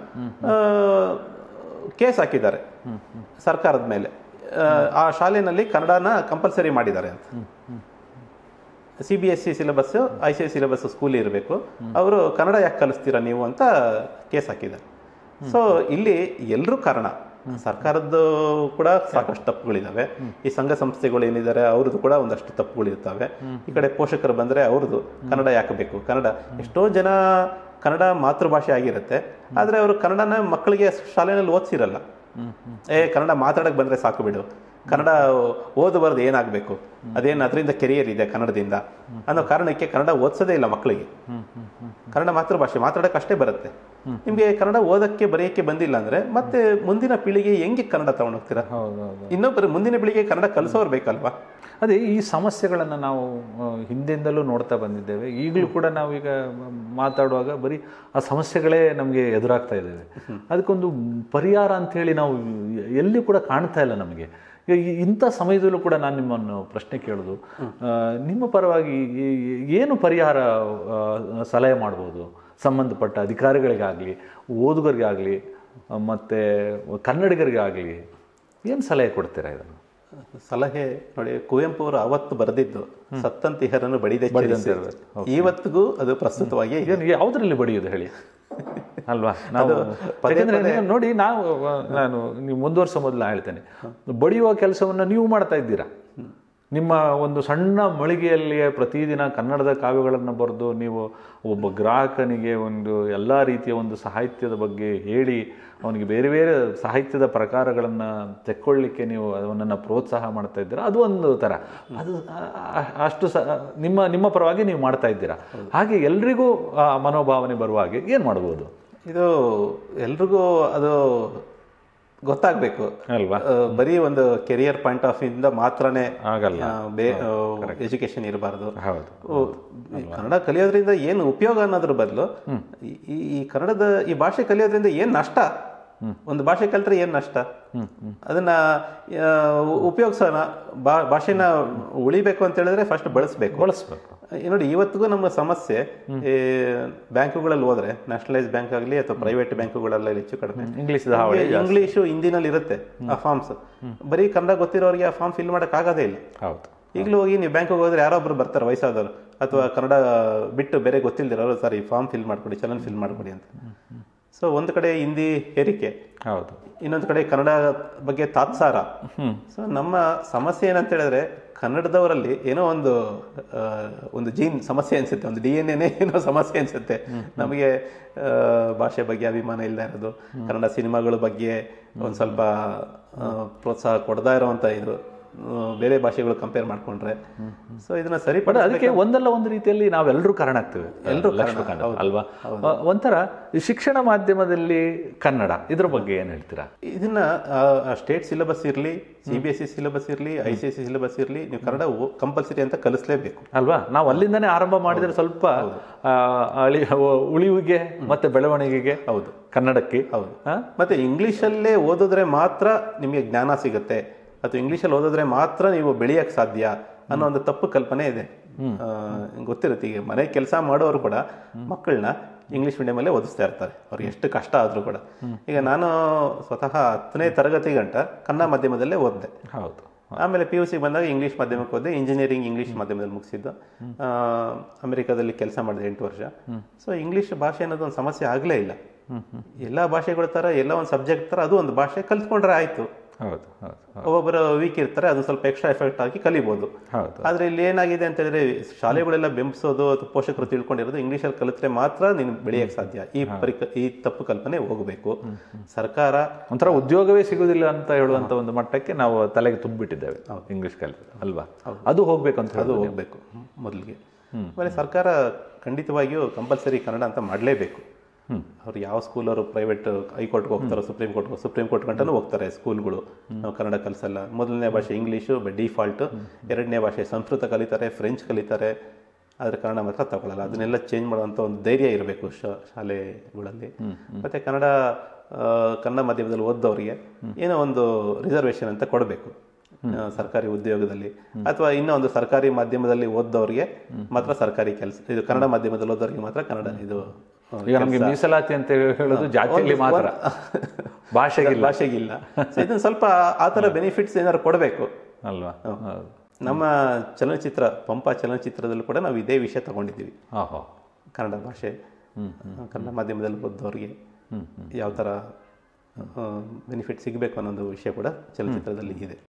case ಹಾಕಿದ್ದಾರೆ ಸರ್ಕಾರದ ಮೇಲೆ ಆ, ಆ ಶಾಲೆನಲ್ಲಿ ಕನ್ನಡನ ಕಂಪಲ್ಸರಿ ಮಾಡಿದ್ದಾರೆ ಅಂತ C B S C syllabus I C I syllabus school ಇರಬೇಕು ಅವರು ಕನ್ನಡ ಯಾಕೆ ಕಲಿಸ್ತೀರಾ ನೀವು ಅಂತ ಕೇಸ್ ಹಾಕಿದ್ದಾರೆ ಸೊ ಇಲ್ಲಿ ಎಲ್ಲರೂ ಕಾರಣ ಸರ್ಕಾರದ್ದು ಕೂಡ ಸಾಕಷ್ಟು ತಪ್ಪುಗಳಿದಾವೆ ಈ ಸಂಘ ಸಂಸ್ಥೆಗಳು ಏನಿದ್ದಾರೆ ಅವ್ರದ್ದು ಕೂಡ ಒಂದಷ್ಟು ತಪ್ಪುಗಳಿರ್ತವೆ ಈ ಕಡೆ ಪೋಷಕರು ಬಂದ್ರೆ ಅವ್ರದ್ದು ಕನ್ನಡ ಯಾಕೆ ಬೇಕು ಕನ್ನಡ ಎಷ್ಟೋ ಜನ ಕನ್ನಡ ಮಾತೃಭಾಷೆ ಆಗಿರುತ್ತೆ ಆದ್ರೆ ಅವರು ಕನ್ನಡನ ಮಕ್ಕಳಿಗೆ ಶಾಲೆನಲ್ಲಿ ಓದಿಸಿರಲ್ಲ ಏ ಕನ್ನಡ ಮಾತಾಡಕ್ ಬಂದ್ರೆ ಸಾಕು ಬಿಡು ಕನ್ನಡ ಓದಬಾರ್ದು ಏನಾಗಬೇಕು ಅದೇನು ಅದರಿಂದ ಕೆರಿಯರ್ ಇದೆ ಕನ್ನಡದಿಂದ ಅನ್ನೋ ಕಾರಣಕ್ಕೆ ಕನ್ನಡ ಓದಿಸೋದೇ ಇಲ್ಲ ಮಕ್ಕಳಿಗೆ ಕನ್ನಡ ಮಾತೃಭಾಷೆ ಮಾತಾಡಕ್ಕೆ ಅಷ್ಟೇ ಬರುತ್ತೆ ನಿಮಗೆ ಕನ್ನಡ ಓದಕ್ಕೆ ಬರೆಯಕ್ಕೆ ಬಂದಿಲ್ಲ ಅಂದ್ರೆ ಮತ್ತೆ ಮುಂದಿನ ಪೀಳಿಗೆ ಹೆಂಗೆ ಕನ್ನಡ ತಗೊಂಡೋಗ್ತೀರಾ ಹೌದು ಹೌದು ಇನ್ನೊಬ್ಬರು ಮುಂದಿನ ಪೀಳಿಗೆ ಕನ್ನಡ ಕಲಿಸೋರು ಬೇಕಲ್ವಾ ಅದೇ ಈ ಸಮಸ್ಯೆಗಳನ್ನು ನಾವು ಆ, ಹಿಂದೆಂದಲೂ ನೋಡ್ತಾ ಬಂದಿದ್ದೇವೆ ಈಗಲೂ ಕೂಡ ನಾವೀಗ ಮಾತಾಡುವಾಗ ಬರೀ ಆ ಸಮಸ್ಯೆಗಳೇ ನಮಗೆ ಎದುರಾಗ್ತಾ ಇದ್ದೇವೆ ಅದಕ್ಕೊಂದು ಪರಿಹಾರ ಅಂಥೇಳಿ ನಾವು ಎಲ್ಲಿ ಕೂಡ ಕಾಣ್ತಾ ಇಲ್ಲ ನಮಗೆ ಈಗ ಈ- ಇಂಥ ಸಮಯದಲ್ಲೂ ಕೂಡ ನಾನು ನಿಮ್ಮನ್ನು ಪ್ರಶ್ನೆ ಕೇಳೋದು ಆ, ನಿಮ್ಮ ಪರವಾಗಿ ಈ- ಈ- ಏನು ಪರಿಹಾರ ಆ, ಸಲಹೆ ಮಾಡ್ಬೋದು ಸಂಬಂಧಪಟ್ಟ ಅಧಿಕಾರಿಗಳಿಗಾಗಲಿ ಓದುಗರಿಗಾಗಲಿ ಮತ್ತು ಕನ್ನಡಿಗರಿಗಾಗಲಿ ಏನು ಸಲಹೆ ಕೊಡ್ತೀರಾ ಇದನ್ನು ಸಲಹೆ ನೋಡಿ ಕುವೆಂಪು ಅವರು ಅವತ್ತು ಬರೆದಿದ್ದು ಸತ್ತಂತಿಹರನ್ನು ಬಡಿದೆ ಚರಿಸಿ. ಇವತ್ತಿಗೂ ಅದು ಪ್ರಸ್ತುತವಾಗಿ ಇದೆ. ಏನು ಯಾವುದರಲ್ಲಿ ಬಡಿಯೋದು ಹೇಳಿ ಅಲ್ವಾ ನಾವು ಯಾಕಂದ್ರೆ ನೀವು ನೋಡಿ ನಾವು ಆ, ನಾನು ನೀವು ಮುಂದುವರ್ಸೋ ಮೊದಲು ನಾ ಹೇಳ್ತೇನೆ ಬಡಿಯುವ ಕೆಲಸವನ್ನು ನೀವು ಮಾಡ್ತಾ ಇದ್ದೀರಾ ನಿಮ್ಮ ಒಂದು ಸಣ್ಣ ಮಳಿಗೆಯಲ್ಲಿಯೇ ಪ್ರತಿದಿನ ಕನ್ನಡದ ಕಾವ್ಯಗಳನ್ನು ಬರೆದು ನೀವು ಒಬ್ಬ ಗ್ರಾಹಕನಿಗೆ ಒಂದು ಎಲ್ಲ ರೀತಿಯ ಒಂದು ಸಾಹಿತ್ಯದ ಬಗ್ಗೆ ಹೇಳಿ ಅವನಿಗೆ ಬೇರೆ ಬೇರೆ ಸಾಹಿತ್ಯದ ಪ್ರಕಾರಗಳನ್ನು ತೆಕ್ಕೊಳ್ಳಿಕ್ಕೆ ನೀವು ಅವನನ್ನು ಪ್ರೋತ್ಸಾಹ ಮಾಡ್ತಾ ಇದ್ದೀರಾ ಅದು ಒಂದು ಥರ ಅದು ಆ- ಆ- ಅಷ್ಟು ಸ ನಿಮ್ಮ ನಿಮ್ಮ ಪರವಾಗಿ ನೀವು ಮಾಡ್ತಾ ಇದ್ದೀರಾ ಹಾಗೆ ಎಲ್ರಿಗೂ ಆ ಮನೋಭಾವನೆ ಬರುವ ಹಾಗೆ ಏನು ಮಾಡ್ಬೋದು ಇದು ಎಲ್ರಿಗೂ ಅದು ಗೊತ್ತಾಗ್ಬೇಕು ಅಲ್ವಾ ಆ, ಬರೀ ಒಂದು ಕೆರಿಯರ್ ಪಾಯಿಂಟ್ ಆಫ್ ಇಂದ ಮಾತ್ರನೇ ಆಗಲ್ಲ ಎಜುಕೇಶನ್ ಇರಬಾರ್ದು ಹೌದು ಕನ್ನಡ ಕಲಿಯೋದ್ರಿಂದ ಏನು ಉಪಯೋಗ ಅನ್ನೋದ್ರ ಬದಲು ಈ ಈ ಕನ್ನಡದ ಈ ಭಾಷೆ ಕಲಿಯೋದ್ರಿಂದ ಏನ್ ನಷ್ಟ ಒಂದು ಭಾಷೆ ಕಲ್ತ್ರೆ ಏನ್ ನಷ್ಟ ಅದನ್ನ ಆ, ಉಪಯೋಗಿಸೋಣ ಬಾ- ಭಾಷೆನ ಉಳಿಬೇಕು ಅಂತ ಹೇಳಿದ್ರೆ ಫಸ್ಟ್ ಬಳಸ್ಬೇಕು ಬಳಸ್ಬೇಕು ಈ ನೋಡಿ ಇವತ್ತಿಗೂ ನಮ್ಮ ಸಮಸ್ಯೆ ಈ ಬ್ಯಾಂಕುಗಳಲ್ಲಿ ಹೋದ್ರೆ ನ್ಯಾಷನಲೈಸ್ ಬ್ಯಾಂಕ್ ಆಗಲಿ ಅಥವಾ ಪ್ರೈವೇಟ್ ಬ್ಯಾಂಕುಗಳೆಲ್ಲ ಹೆಚ್ಚು ಕಡಿಮೆ ಇಂಗ್ಲೀಷ್ದ ಹಾವಳಿ ಇಂಗ್ಲಿಷು ಹಿಂದಿನಲ್ಲಿ ಇರುತ್ತೆ ಆ ಫಾರ್ಮ್ಸ್ ಬರೀ ಕನ್ನಡ ಗೊತ್ತಿರೋರಿಗೆ ಆ ಫಾರ್ಮ್ ಫಿಲ್ ಮಾಡಕ್ ಆಗೋದೇ ಇಲ್ಲ ಹೌದು ಈಗಲೂ ಹೋಗಿ ನೀವು ಬ್ಯಾಂಕಿಗೆ ಹೋದ್ರೆ ಯಾರೊಬ್ರು ಬರ್ತಾರೆ ವಯಸ್ಸಾದವರು ಅಥವಾ ಕನ್ನಡ ಬಿಟ್ಟು ಬೇರೆ ಗೊತ್ತಿಲ್ದಿರೋರು ಸರ್ ಈ ಫಾರ್ಮ್ ಫಿಲ್ ಮಾಡ್ಕೊಡಿ ಚಲನ್ ಫಿಲ್ ಮಾಡ್ಕೊಡಿ ಅಂತ ಸೊ ಒಂದು ಕಡೆ ಹಿಂದಿ ಹೇರಿಕೆ ಹೌದು ಇನ್ನೊಂದು ಕಡೆ ಕನ್ನಡ ಬಗ್ಗೆ ತಾತ್ಸಾರ ಸೊ ನಮ್ಮ ಸಮಸ್ಯೆ ಏನಂತ ಹೇಳಿದ್ರೆ ಕನ್ನಡದವರಲ್ಲಿ ಏನೋ ಒಂದು ಆ, ಒಂದು ಜೀನ್ ಸಮಸ್ಯೆ ಅನ್ಸುತ್ತೆ ಒಂದು ಡಿ ಎನ್ ಎನೇ ಏನೋ ಸಮಸ್ಯೆ ಅನ್ಸುತ್ತೆ ನಮಗೆ ಆ, ಭಾಷೆ ಬಗ್ಗೆ ಅಭಿಮಾನ ಇಲ್ಲ ಇರೋದು ಕನ್ನಡ ಸಿನಿಮಾಗಳ ಬಗ್ಗೆ ಒಂದು ಸ್ವಲ್ಪ ಆ, ಪ್ರೋತ್ಸಾಹ ಕೊಡದಾ ಇರೋವಂಥ ಇದು ಆ, ಬೇರೆ ಭಾಷೆಗಳು ಕಂಪೇರ್ ಮಾಡ್ಕೊಂಡ್ರೆ ಸೊ ಇದನ್ನ ಸರಿಪಡ ಬಟ್ ಅದಕ್ಕೆ ಒಂದಲ್ಲ ಒಂದು ರೀತಿಯಲ್ಲಿ ನಾವೆಲ್ಲರೂ ಕಾರಣ ಆಗ್ತೇವೆ ಎಲ್ಲರೂ ಲಕ್ಷ್ಮೀಕಾಂತ್ ಅಲ್ವಾ ಅ, ಒಂಥರ ಈ ಶಿಕ್ಷಣ ಮಾಧ್ಯಮದಲ್ಲಿ ಕನ್ನಡ ಇದ್ರ ಬಗ್ಗೆ ಏನು ಹೇಳ್ತೀರಾ ಇದನ್ನ ಸ್ಟೇಟ್ ಸಿಲೆಬಸ್ ಇರಲಿ C B S C syllabus ಇರಲಿ I C S C syllabus ಇರಲಿ ನೀವು ಕನ್ನಡ ಕಂಪಲ್ಸರಿ ಅಂತ ಕಲಿಸ್ಲೇಬೇಕು ಅಲ್ವಾ ನಾವು ಅಲ್ಲಿಂದನೇ ಆರಂಭ ಮಾಡಿದ್ರೆ ಸ್ವಲ್ಪ ಆ, ಅಳಿ ಉಳಿವಿಗೆ ಮತ್ತೆ ಬೆಳವಣಿಗೆಗೆ ಹೌದು ಕನ್ನಡಕ್ಕೆ ಹೌದು ಆ? ಮತ್ತೆ ಇಂಗ್ಲಿಷಲ್ಲೇ ಓದಿದ್ರೆ ಮಾತ್ರ ನಿಮಗೆ ಜ್ಞಾನ ಸಿಗುತ್ತೆ ಅಥವಾ ಇಂಗ್ಲಿಷಲ್ಲಿ ಓದಿದ್ರೆ ಮಾತ್ರ ನೀವು ಬೆಳೆಯಕ್ಕೆ ಸಾಧ್ಯ ಅನ್ನೋ ಒಂದು ತಪ್ಪು ಕಲ್ಪನೆ ಇದೆ ಆ, ಗೊತ್ತಿರುತ್ತೆ ಈಗ ಮನೆ ಕೆಲಸ ಮಾಡೋರು ಕೂಡ ಮಕ್ಕಳನ್ನ ಇಂಗ್ಲೀಷ್ ಮೀಡಿಯಮಲ್ಲೇ ಓದಿಸ್ತಾ ಇರ್ತಾರೆ ಅವ್ರಿಗೆ ಎಷ್ಟು ಕಷ್ಟ ಆದರೂ ಕೂಡ ಈಗ ನಾನು ಸ್ವತಃ ಹತ್ತನೇ ತರಗತಿ ಗಂಟ ಕನ್ನಡ ಮಾಧ್ಯಮದಲ್ಲೇ ಓದಿದೆ ಹೌದು ಆಮೇಲೆ ಪಿ ಯು ಸಿ ಬಂದಾಗ ಇಂಗ್ಲೀಷ್ ಮಾಧ್ಯಮಕ್ಕೆ ಹೋದೆ ಇಂಜಿನಿಯರಿಂಗ್ ಇಂಗ್ಲೀಷ್ ಮಾಧ್ಯಮದಲ್ಲಿ ಮುಗಿಸಿದ್ದು ಆ, ಅಮೆರಿಕಾದಲ್ಲಿ ಕೆಲಸ ಮಾಡಿದೆ ಎಂಟು ವರ್ಷ ಸೊ ಇಂಗ್ಲೀಷ್ ಭಾಷೆ ಅನ್ನೋದು ಒಂದು ಸಮಸ್ಯೆ ಆಗಲೇ ಇಲ್ಲ ಎಲ್ಲ ಭಾಷೆಗಳ ಥರ ಎಲ್ಲ ಒಂದು ಸಬ್ಜೆಕ್ಟ್ ಥರ ಅದು ಒಂದು ಭಾಷೆ ಕಲ್ತ್ಕೊಂಡ್ರೆ ಆಯಿತು ಹೌದು ಹೌದು ಒಬ್ಬೊಬ್ಬರು ವೀಕ್ ಇರ್ತಾರೆ ಅದು ಸ್ವಲ್ಪ ಎಕ್ಸ್ಟ್ರಾ ಎಫೆಕ್ಟ್ ಆಗಿ ಕಲಿಬೋದು ಹೌದು ಆದ್ರೆ ಇಲ್ಲಿ ಏನಾಗಿದೆ ಅಂತ ಹೇಳಿದ್ರೆ ಶಾಲೆಗಳೆಲ್ಲ ಬೆಂಬಿಸೋದು ಅಥವಾ ಪೋಷಕರು ತಿಳ್ಕೊಂಡಿರೋದು ಇಂಗ್ಲೀಷಲ್ಲಿ ಕಲಿತ್ರೆ ಮಾತ್ರ ನೀನು ಬೆಳೆಯಕ್ಕೆ ಸಾಧ್ಯ ಈ ಪರಿಕ ಈ ತಪ್ಪು ಕಲ್ಪನೆ ಹೋಗಬೇಕು ಸರ್ಕಾರ ಒಂಥರ ಉದ್ಯೋಗವೇ ಸಿಗುದಿಲ್ಲ ಅಂತ ಹೇಳುವಂತ ಒಂದು ಮಟ್ಟಕ್ಕೆ ನಾವು ತಲೆಗೆ ತುಂಬಿಟ್ಟಿದ್ದೇವೆ ಇಂಗ್ಲಿಷ್ ಕಲಿ ಅಲ್ವಾ ಅದು ಹೋಗ್ಬೇಕು ಅಂತ ಅದು ಹೇಳೋದು ಹೋಗಬೇಕು ಮೊದಲಿಗೆ ಆಮೇಲೆ ಸರ್ಕಾರ ಖಂಡಿತವಾಗಿಯೂ ಕಂಪಲ್ಸರಿ ಕನ್ನಡ ಅಂತ ಮಾಡಲೇಬೇಕು ಅವ್ರು ಯಾವ ಸ್ಕೂಲ್ ಅವರು ಪ್ರೈವೇಟ್ ಹೈಕೋರ್ಟ್ಗೆ ಹೋಗ್ತಾರೋ ಸುಪ್ರೀಂ ಕೋರ್ಟ್ ಸುಪ್ರೀಂ ಕೋರ್ಟ್ ಗಂಟನೂ ಹೋಗ್ತಾರೆ ಸ್ಕೂಲ್ಗಳು ನಾವು ಕನ್ನಡ ಕಲಿಸಲ್ಲ ಮೊದಲನೇ ಭಾಷೆ ಇಂಗ್ಲೀಷು ಡಿಫಾಲ್ಟ್ ಎರಡನೇ ಭಾಷೆ ಸಂಸ್ಕೃತ ಕಲಿತಾರೆ ಫ್ರೆಂಚ್ ಕಲಿತಾರೆ ಆದರೆ ಕನ್ನಡ ಮಾತ್ರ ತಗೊಳ್ಳಲ್ಲ ಅದನ್ನೆಲ್ಲ ಚೇಂಜ್ ಮಾಡುವಂಥ ಒಂದು ಧೈರ್ಯ ಇರಬೇಕು ಶಾಲೆಗಳಲ್ಲಿ ಮತ್ತೆ ಕನ್ನಡ ಆ, ಕನ್ನಡ ಮಾಧ್ಯಮದಲ್ಲಿ ಓದ್ದವರಿಗೆ ಏನೋ ಒಂದು ರಿಸರ್ವೇಶನ್ ಅಂತ ಕೊಡಬೇಕು ಸರ್ಕಾರಿ ಉದ್ಯೋಗದಲ್ಲಿ ಅಥವಾ ಇನ್ನೂ ಒಂದು ಸರ್ಕಾರಿ ಮಾಧ್ಯಮದಲ್ಲಿ ಓದ್ದವ್ರಿಗೆ ಮಾತ್ರ ಸರ್ಕಾರಿ ಕೆಲಸ ಇದು ಕನ್ನಡ ಮಾಧ್ಯಮದಲ್ಲಿ ಓದೋರಿಗೆ ಮಾತ್ರ ಕನ್ನಡ ಇದು ಆ, ಈಗ ನಮ್ಗೆ ಮೀಸಲಾತಿ ಅಂತ ಹೇಳೋದು ಜಾತಿಯಲ್ಲಿ ಮಾತ್ರ ಭಾಷೆಗಿಲ್ಲ ಭಾಷೆಗಿಲ್ಲ ಸೊ ಇದನ್ನ ಸ್ವಲ್ಪ ಆ ಥರ ಬೆನಿಫಿಟ್ಸ್ ಏನಾದ್ರು ಕೊಡಬೇಕು ಅಲ್ವಾ ಹೌದು ನಮ್ಮ ಚಲನಚಿತ್ರ ಪಂಪ ಚಲನಚಿತ್ರದಲ್ಲೂ ಕೂಡ ನಾವು ಇದೇ ವಿಷಯ ತಗೊಂಡಿದ್ದೀವಿ ಆಹೋ ಕನ್ನಡ ಭಾಷೆ ಕನ್ನಡ ಮಾಧ್ಯಮದಲ್ಲಿ ಓದೋರಿಗೆ ಯಾವ ಥರ ಬೆನಿಫಿಟ್ ಸಿಗಬೇಕು ಅನ್ನೋ ಒಂದು ವಿಷಯ ಕೂಡ ಚಲನಚಿತ್ರದಲ್ಲಿ ಇದೆ